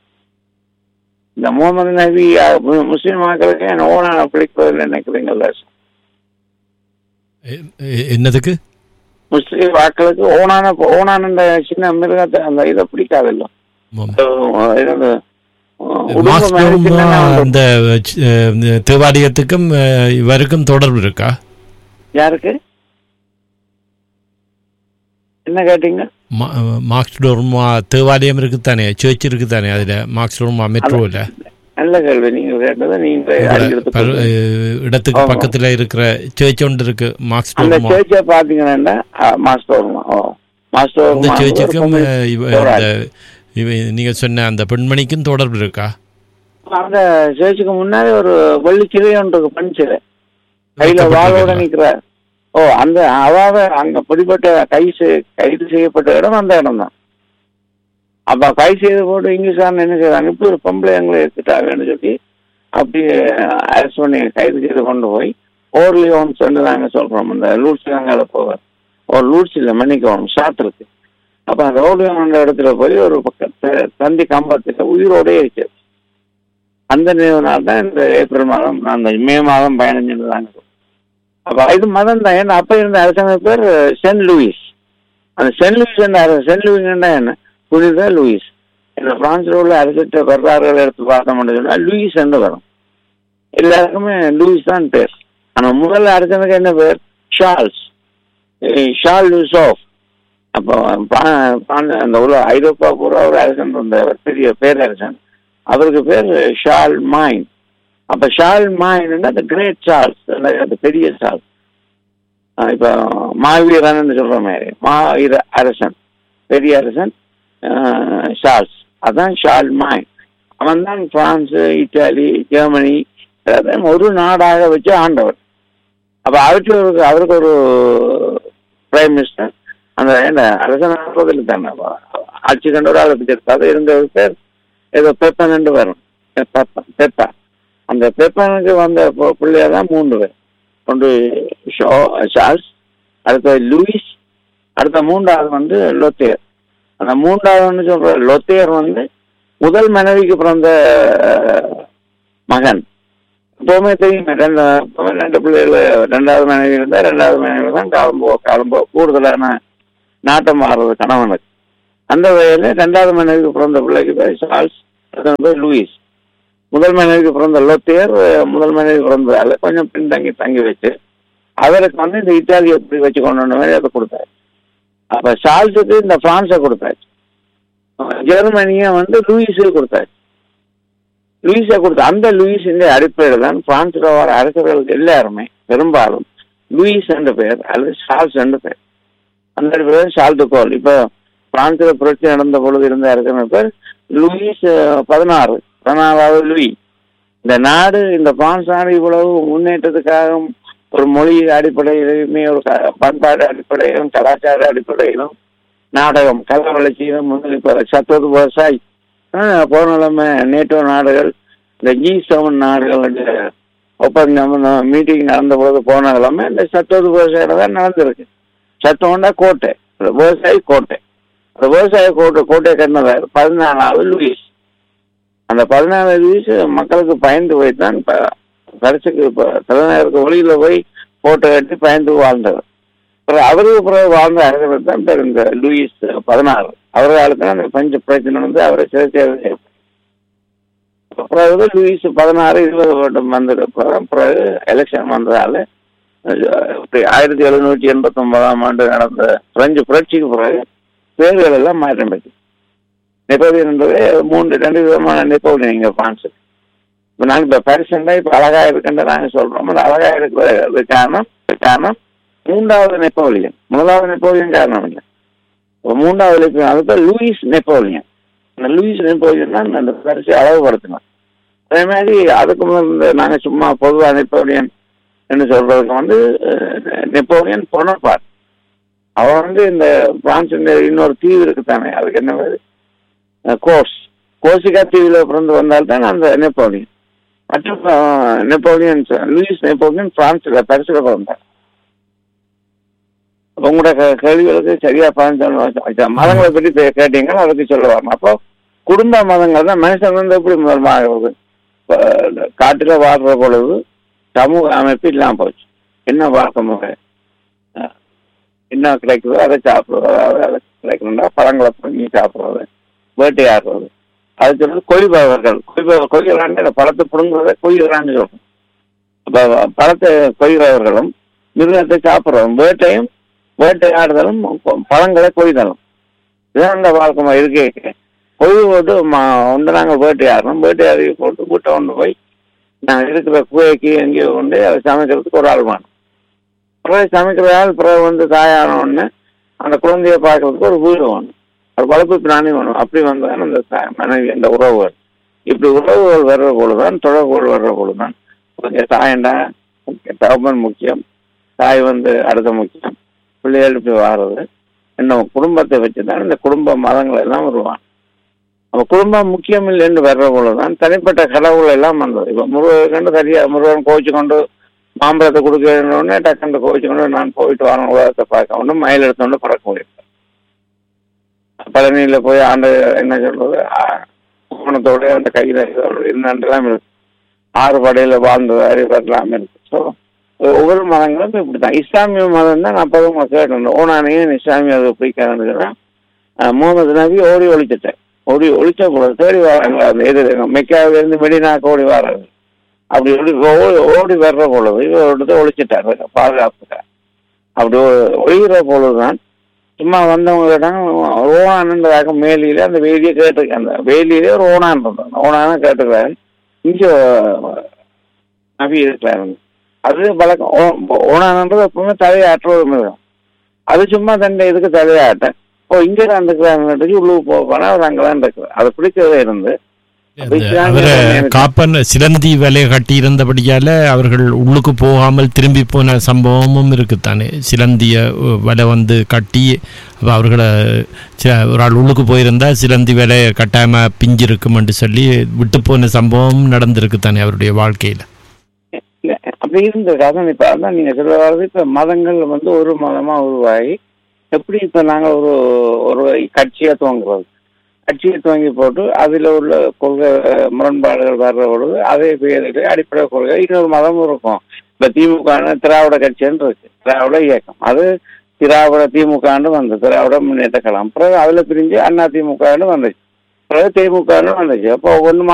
இந்த முகமது நபி அஹ், மு- முஸ்லிம் மக்களுக்கு என் ஓனான பிடிப்பதில் நினைக்கிறீங்கல்ல எ- எ- என்னதுக்கு முஸ்லிம் வாக்களுக்கு ஓனான ஓனான இந்த சின்ன மிருகத்தை அந்த இதை பிடிக்காதுல்ல ஆமாம். அஹ் இது வந்து, அஹ், உடும்பு மார்க்ஸ் மாதிரி ப்ரூம் சின்னதா வந்து- அந்த அஹ், தேவாலயத்துக்கும் அஹ், இவருக்கும் தொடர்பு இருக்கா யாருக்கு என்ன கேட்டீங்க மா- மார்க்ஸ் டோர்மா தேவாலயம் இருக்குத்தானே சர்ச் இருக்குத்தானே அதுல மார்க்ஸ் டோர்மா மெட்ரோவில் நல்ல கேள்வி நீங்க கேட்டதை நீங்க அறிஞருக்கு இடத்துக்கு ஆமா. பக்கத்துல இருக்கிற சர்ச் ஒன்று இருக்கு மார்க்ஸ் அந்த டோர்மா சேர்ச்சை பாத்தீங்கன்னா மாஸ்டர் ஓ மாஸ்டர் அந்த சர்ச்சுக்கும் அஹ், இவ- அந்த இவ- நீங்க சொன்ன அந்த பெண்மணிக்கும் தொடர்பு இருக்கா அந்த சேர்ச்சுக்கு முன்னாடி ஒரு வெள்ளி சிலை ஒன்று இருக்கு பெண் சிலை கையில வாளோட நிக்கிறார் ஓ அந்த அவாவ அங்க பிடிப்பட்ட கை செய்- கைது செய்யப்பட்ட இடம் அந்த இடம் தான் அப்ப கை செய்து போட்டு இங்கிலீஷ்காரன் என்ன செய்யறாங்க இப்படி ஒரு பொம்பளை எங்களை எடுத்துட்டாங்கன்னு சொல்லி அப்படி அரெஸ்ட் பண்ணி கைது செய்து கொண்டு போய் ஓர்லியோன் சொல்லி நாங்க சொல்றோம் இந்த லூட்ஸ் அங்கால போவார் ஒரு லூட்ஸ் இல்லை மன்னிக்கணும் ஷாத்திருக்கு அப்ப அந்த ஓர்லியோன் இடத்துல போய் ஒரு பக்கத்து தந்தி கம்பத்துல உயிரோடே இருக்கு அந்த நினைவு நாள் தான் இந்த ஏப்ரல் மாதம் அந்த மே மாதம் பயணம் அப்ப இது மதம் தான் ஏன்னா அப்ப இருந்த அரசாங்க பேர் சென்ட் லூயிஸ் அந்த சென்ட் லூயிஸ் என்ன அரசு சென்ட் லூயிஸ்னா என்ன புனித லூயிஸ் இந்த பிரான்ஸ்ல உள்ள அரசிட்ட வரலாறுகள் எடுத்து பார்த்தோம்னு சொன்னா லூயிஸ் என்று வரும் எல்லாருக்குமே லூயிஸ் தான் பேர் ஆனா முதல்ல அரசனுக்கு என்ன பேர் ஷார்ல்ஸ் அஹ் ஷார்ல் லூசோஃப் அப்போ பா- பா- அந்த உள்ள ஐரோப்பா பூரா ஒரு அரசன் இருந்தவர் பெரிய பேரரசன் அவருக்கு பேர் ஷால் மைன் அப்ப ஷால் மைன் அந்த கிரேட் சார்ல்ஸ் அந்த பெரிய சார்ல்ஸ் ஆஹ் இப்ப மாவீரன் சொல்ற மாதிரி மாவீர அரசன் பெரிய அரசன் ஆஹ் ஷார்ல்ஸ் அதான் ஷால் மைன் அவன் தான் பிரான்ஸ் இத்தாலி ஜெர்மனி எல்லாத்தையும் ஒரு நாடாக வச்சு ஆண்டவர் அப்ப அவருக்கு ஒரு அவருக்கு ஒரு பிரைம் மினிஸ்டர் அந்த என்ன அரசன் ஆடுறதில் தானே ஆட்சி கண்டவர் அதை பற்றி இருக்காது இருந்த ஒரு பேர் ஏதோ பெப்பன் என்று வரும் பெப்பன் பெப்பா அந்த பெப்பனுக்கு வந்த பு- பிள்ளையா தான் மூன்று பேர் ஒன்று ஷோ சார்ல்ஸ் அடுத்தது லூயிஸ் அடுத்த மூன்றாவது வந்து லொத்தேர் அந்த மூன்றாவது சொல்ற லொத்தேர் வந்து முதல் மனைவிக்கு பிறந்த அஹ், மகன் எப்பவுமே தெரியும் ரெண்டு எப்பவுமே ரெண்டு பிள்ளைகள் ரெண்டாவது மனைவி இருந்தா ரெண்டாவது மனைவி தான் காலம் போ காலம் போ கூடுதலான நாட்டம் மாறுறது கணவனுக்கு அந்த வகையில ரெண்டாவது மனைவிக்கு பிறந்த பிள்ளைக்கு பேர் சார்ல்ஸ் அதன் பேர் லூயிஸ் முதல் மனைவிக்கு பிறந்த லோத்தியர் முதல் மனைவி பிறந்ததால கொஞ்சம் பின்தங்கி தங்கி வச்சு அவருக்கு வந்து இந்த இத்தாலி எப்படி வச்சு கொண்டு வந்த மாதிரி அதை கொடுத்தாரு அப்ப சார்ல்ஸுக்கு இந்த பிரான்ஸை கொடுத்தாச்சு ஜெர்மனியை வந்து லூயிஸுக்கு கொடுத்தாச்சு லூயிஸை கொடுத்த அந்த லூயிஸின் அடிப்படையில் தான் பிரான்ஸ்ல வர அரசர்கள் எல்லாருமே பெரும்பாலும் லூயிஸ் என்ற பெயர் அல்லது சார்ல்ஸ் என்ற பெயர் அந்த அடிப்படையில் சார்ல் டு கோல் இப்போ பிரான்ஸ்ல புரட்சி நடந்த பொழுது இருந்த அரசர் பேர் லூயிஸ் அஹ், பதினாறு பதினாறாவது லூயி இந்த நாடு இந்த பிரான்ஸ் நாடு இவ்வளவு முன்னேற்றத்துக்காக ஒரு மொழி அடிப்படையிலுமே ஒரு க- பண்பாடு அடிப்படையிலும் கலாச்சார அடிப்படையிலும் நாடகம் கலை வளர்ச்சியிலும் முன்னெடுப்ப சத்தது விவசாயி போனலமே நேட்டோ நாடுகள் இந்த ஜி செவன் நாடுகள் ஒப்பந்தம் மீட்டிங் நடந்த பொழுது போன எல்லாமே இந்த சத்தது விவசாயம் தான் நடந்திருக்கு சத்தம்னா கோட்டை அந்த விவசாயி கோட்டை அந்த விவசாய கோட்டை கோட்டை கட்டினவர் பதினாலாவது லூயிஸ் அந்த பதினாலாவது லூயிஸ் மக்களுக்கு பயந்து போய் தான் இப்ப கடைசிக்கு இப்போ தலைநகருக்கு ஒளியில போய் போட்டோ கட்டி பயந்து வாழ்ந்தவர் அப்புறம் அவருக்கு பிறகு வாழ்ந்த அரசர் தான் பேர் இந்த லூயிஸ் பதினாறு அவர் காலத்துல அந்த பஞ்ச பிரச்சனை வந்து அவரை சிறை செய்ய பிறகு லூயிஸ் பதினாறு இருபது வருடம் வந்தது பிறகு பிறகு எலெக்ஷன் வந்ததால அஹ், ஆயிரத்தி எழுநூற்றி எண்பத்தி ஒன்பதாம் ஆண்டு நடந்த பிரெஞ்சு புரட்சிக்கு பிறகு பேர்கள் எல்லாம் மாற்றம் பெற்று நெப்போலியன் என்பது மூன்று ரெண்டு விதமான நெப்போலியன் இங்க பிரான்ஸ் இப்போ நாங்கள் இப்போ பரிசண்டா இப்போ அழகா இருக்குன்னு நாங்கள் சொல்றோம் அது அழகா இருக்கிறது காரணம் காரணம் மூன்றாவது நெப்போலியன் முதலாவது நெப்போலியன் காரணம் இல்லை இப்போ மூன்றாவது நெப்போலியன் அது பேர் லூயிஸ் நெப்போலியன் அந்த லூயிஸ் நெப்போலியன் தான் அந்த பரிசை அளவுபடுத்தினோம் அதே மாதிரி அதுக்கு முதல்ல நாங்கள் சும்மா பொதுவாக நெப்போலியன் என்று சொல்றதுக்கு வந்து அஹ், நெப்போலியன் பொனப்பார் அவன் வந்து இந்த பிரான்ஸ் இன்னொரு தீவு இருக்குதானே அதுக்கு என்ன பேரு அஹ், கோர்ஸ் கோசிகா தீவுல பிறந்து வந்தால்தான் அந்த நெப்போலியன் மற்ற அஹ், நெப்போலியன் லூயிஸ் நெப்போலியன் பிரான்ஸ்ல பரிசுல பிறந்தார் உங்களோட கே- கேள்விகளுக்கு சரியா பதினஞ்சு மதங்களை பற்றி பே- கேட்டீங்கன்னா அதுக்கு சொல்ல வரணும் அப்போ குடும்ப மதங்கள் தான் மனுஷன் வந்து எப்படி முதல்மாகிறது இப்ப காட்டுல வாழ்ற பொழுது சமூக அமைப்பு இல்லாம போச்சு என்ன வாழ்க்கை முறை அஹ், என்ன கிடைக்குதோ அதை சாப்பிடுறது அதாவது அதை கிடைக்கணும்னா பழங்களை பண்ணி சாப்பிடுறது வேட்டையாடுறது அது சொல்றது கொய்பவர்கள் கொய்பவர் கொய்கிறான்னு இந்த பழத்தை பிடுங்குறத கொய்கிறான்னு சொல்றோம் அப்ப பழத்தை கொய்கிறவர்களும் மிருகத்தை சாப்பிடுறதும் வேட்டையும் வேட்டையாடுதலும் கொ- பழங்களை கொய்தலும் இதுதான் அந்த வாழ்க்கை முறை இருக்கே கொய்து போட்டு ம- ஒன்று நாங்கள் வேட்டையாடுறோம் வேட்டையாடி போட்டு வீட்டை கொண்டு போய் நாங்கள் இருக்கிற குவைக்கு எங்கேயோ கொண்டு அதை சமைக்கிறதுக்கு ஒரு ஆள் வேணும் பிறகு சமைக்கிற ஆள் பிறகு வந்து தாயான உடனே அந்த குழந்தைய பார்க்கறதுக்கு ஒரு வீடு வேணும் ஒரு வளர்ப்பு பிராணி வேணும் அப்படி வந்தான் அந்த தாய் மனைவி அந்த உறவுகள் இப்படி உறவுகள் வர்ற பொழுதுதான் தொடர்புகள் வர்ற பொழுதுதான் கொஞ்சம் தாயண்டா தகப்பன் முக்கியம் தாய் வந்து அடுத்த முக்கியம் பிள்ளைகள் இப்படி வாடுறது இன்னும் குடும்பத்தை வச்சு தான் இந்த குடும்ப மதங்கள் எல்லாம் வருவான் அப்ப குடும்பம் முக்கியம் இல்லை என்று வர்ற பொழுதுதான் தனிப்பட்ட கடவுள் எல்லாம் வந்தது இப்ப முருகன் சரியா முருகன் கோச்சு கொண்டு மாம்பழத்தை கொடுக்கணுன்னே டக்குன்னு கோச்சு கொண்டு நான் போயிட்டு வரேன் உலகத்தை பார்க்க ஒன்று மயில் எடுத்தோண்டு பறக்க முடியும் பழனியில போய் ஆண்டு என்ன சொல்றது கோணத்தோட அந்த கையில இருந்தாண்டெல்லாம் இருக்கு ஆறு படையில வாழ்ந்தது அறிவெல்லாம் இருக்கு ஸோ ஒவ்வொரு மதங்களும் இப்படிதான் இஸ்லாமிய மதம் தான் நான் அப்போது உங்களை கேட்டேன் ஓனானையும் இஸ்லாமிய அதை பிடிக்காதுன்னு முகமது நபி ஓடி ஒழிச்சிட்டேன் ஓடி ஒழிச்ச கூட தேடி வராங்க அந்த எது மெக்காவில இருந்து மெடினாக்கு ஓடி வர்றது அப்படி ஓடி ஓடி ஓடி வர்ற பொழுது இவரோட ஒழிச்சிட்டார் பாதுகாப்புக்காக அப்படி ஒ- ஒழிகிற பொழுதுதான் சும்மா வந்தவங்களிடம் ஓனான்றதாக மேலியில அந்த வேலியை கேட்டிருக்கேன் அந்த வேலியிலே ஒரு ஓனான் இருந்தான் ஓனான கேட்டுக்கிறாரு இங்க நபி இருக்கிறாரு அது பழக்கம் ஓ- ஓனான்ன்றது எப்பவுமே தலையாட்டுறது மிருகம் அது சும்மா தண்டை இதுக்கு தலையாட்ட ஓ இங்க தான் இருக்கிறாங்க உள்ளுக்கு போவானா அவர் அங்கதான் இருக்கிறார் அதை பிடிச்சதே இருந்து அந்த அவரை காப்பன் சிலந்தி வேலையை கட்டி இருந்தபடியால அவர்கள் உள்ளுக்கு போகாமல் திரும்பி போன சம்பவமும் இருக்குத்தானே சிலந்திய அஹ், வலை வந்து கட்டி அப்ப அவர்களை சி- ஒரு ஆள் உள்ளுக்கு போயிருந்தா சிலந்தி வேலை கட்டாயமா பிஞ்சு இருக்குமென்று சொல்லி விட்டு போன சம்பவம் நடந்திருக்குத்தானே அவருடைய வாழ்க்கையில இல்ல, அப்படி இருந்திருக்கு அதான் இப்ப அதான் நீங்க சொல்ல வர்றது இப்ப மதங்கள் வந்து ஒரு மதமா உருவாகி எப்படி இப்ப நாங்க ஒரு ஒரு கட்சியா துவங்குறது கட்சியை துவங்கி போட்டு அதில் உள்ள கொள்கை முரண்பாடுகள் வர்ற பொழுது அதே பேரிட்டு அடிப்படை கொள்கை இன்னொரு மதமும் இருக்கும் இப்ப திமுக திராவிட கட்சின்னு இருக்கு திராவிட இயக்கம் அது திராவிட திமுகன்னு வந்து திராவிட முன்னேற்ற கழகம் பிறகு அதுல பிரிஞ்சு அண்ணா திமுகன்னு வந்துச்சு பிறகு திமுகன்னு வந்துச்சு அப்போ ஒன்று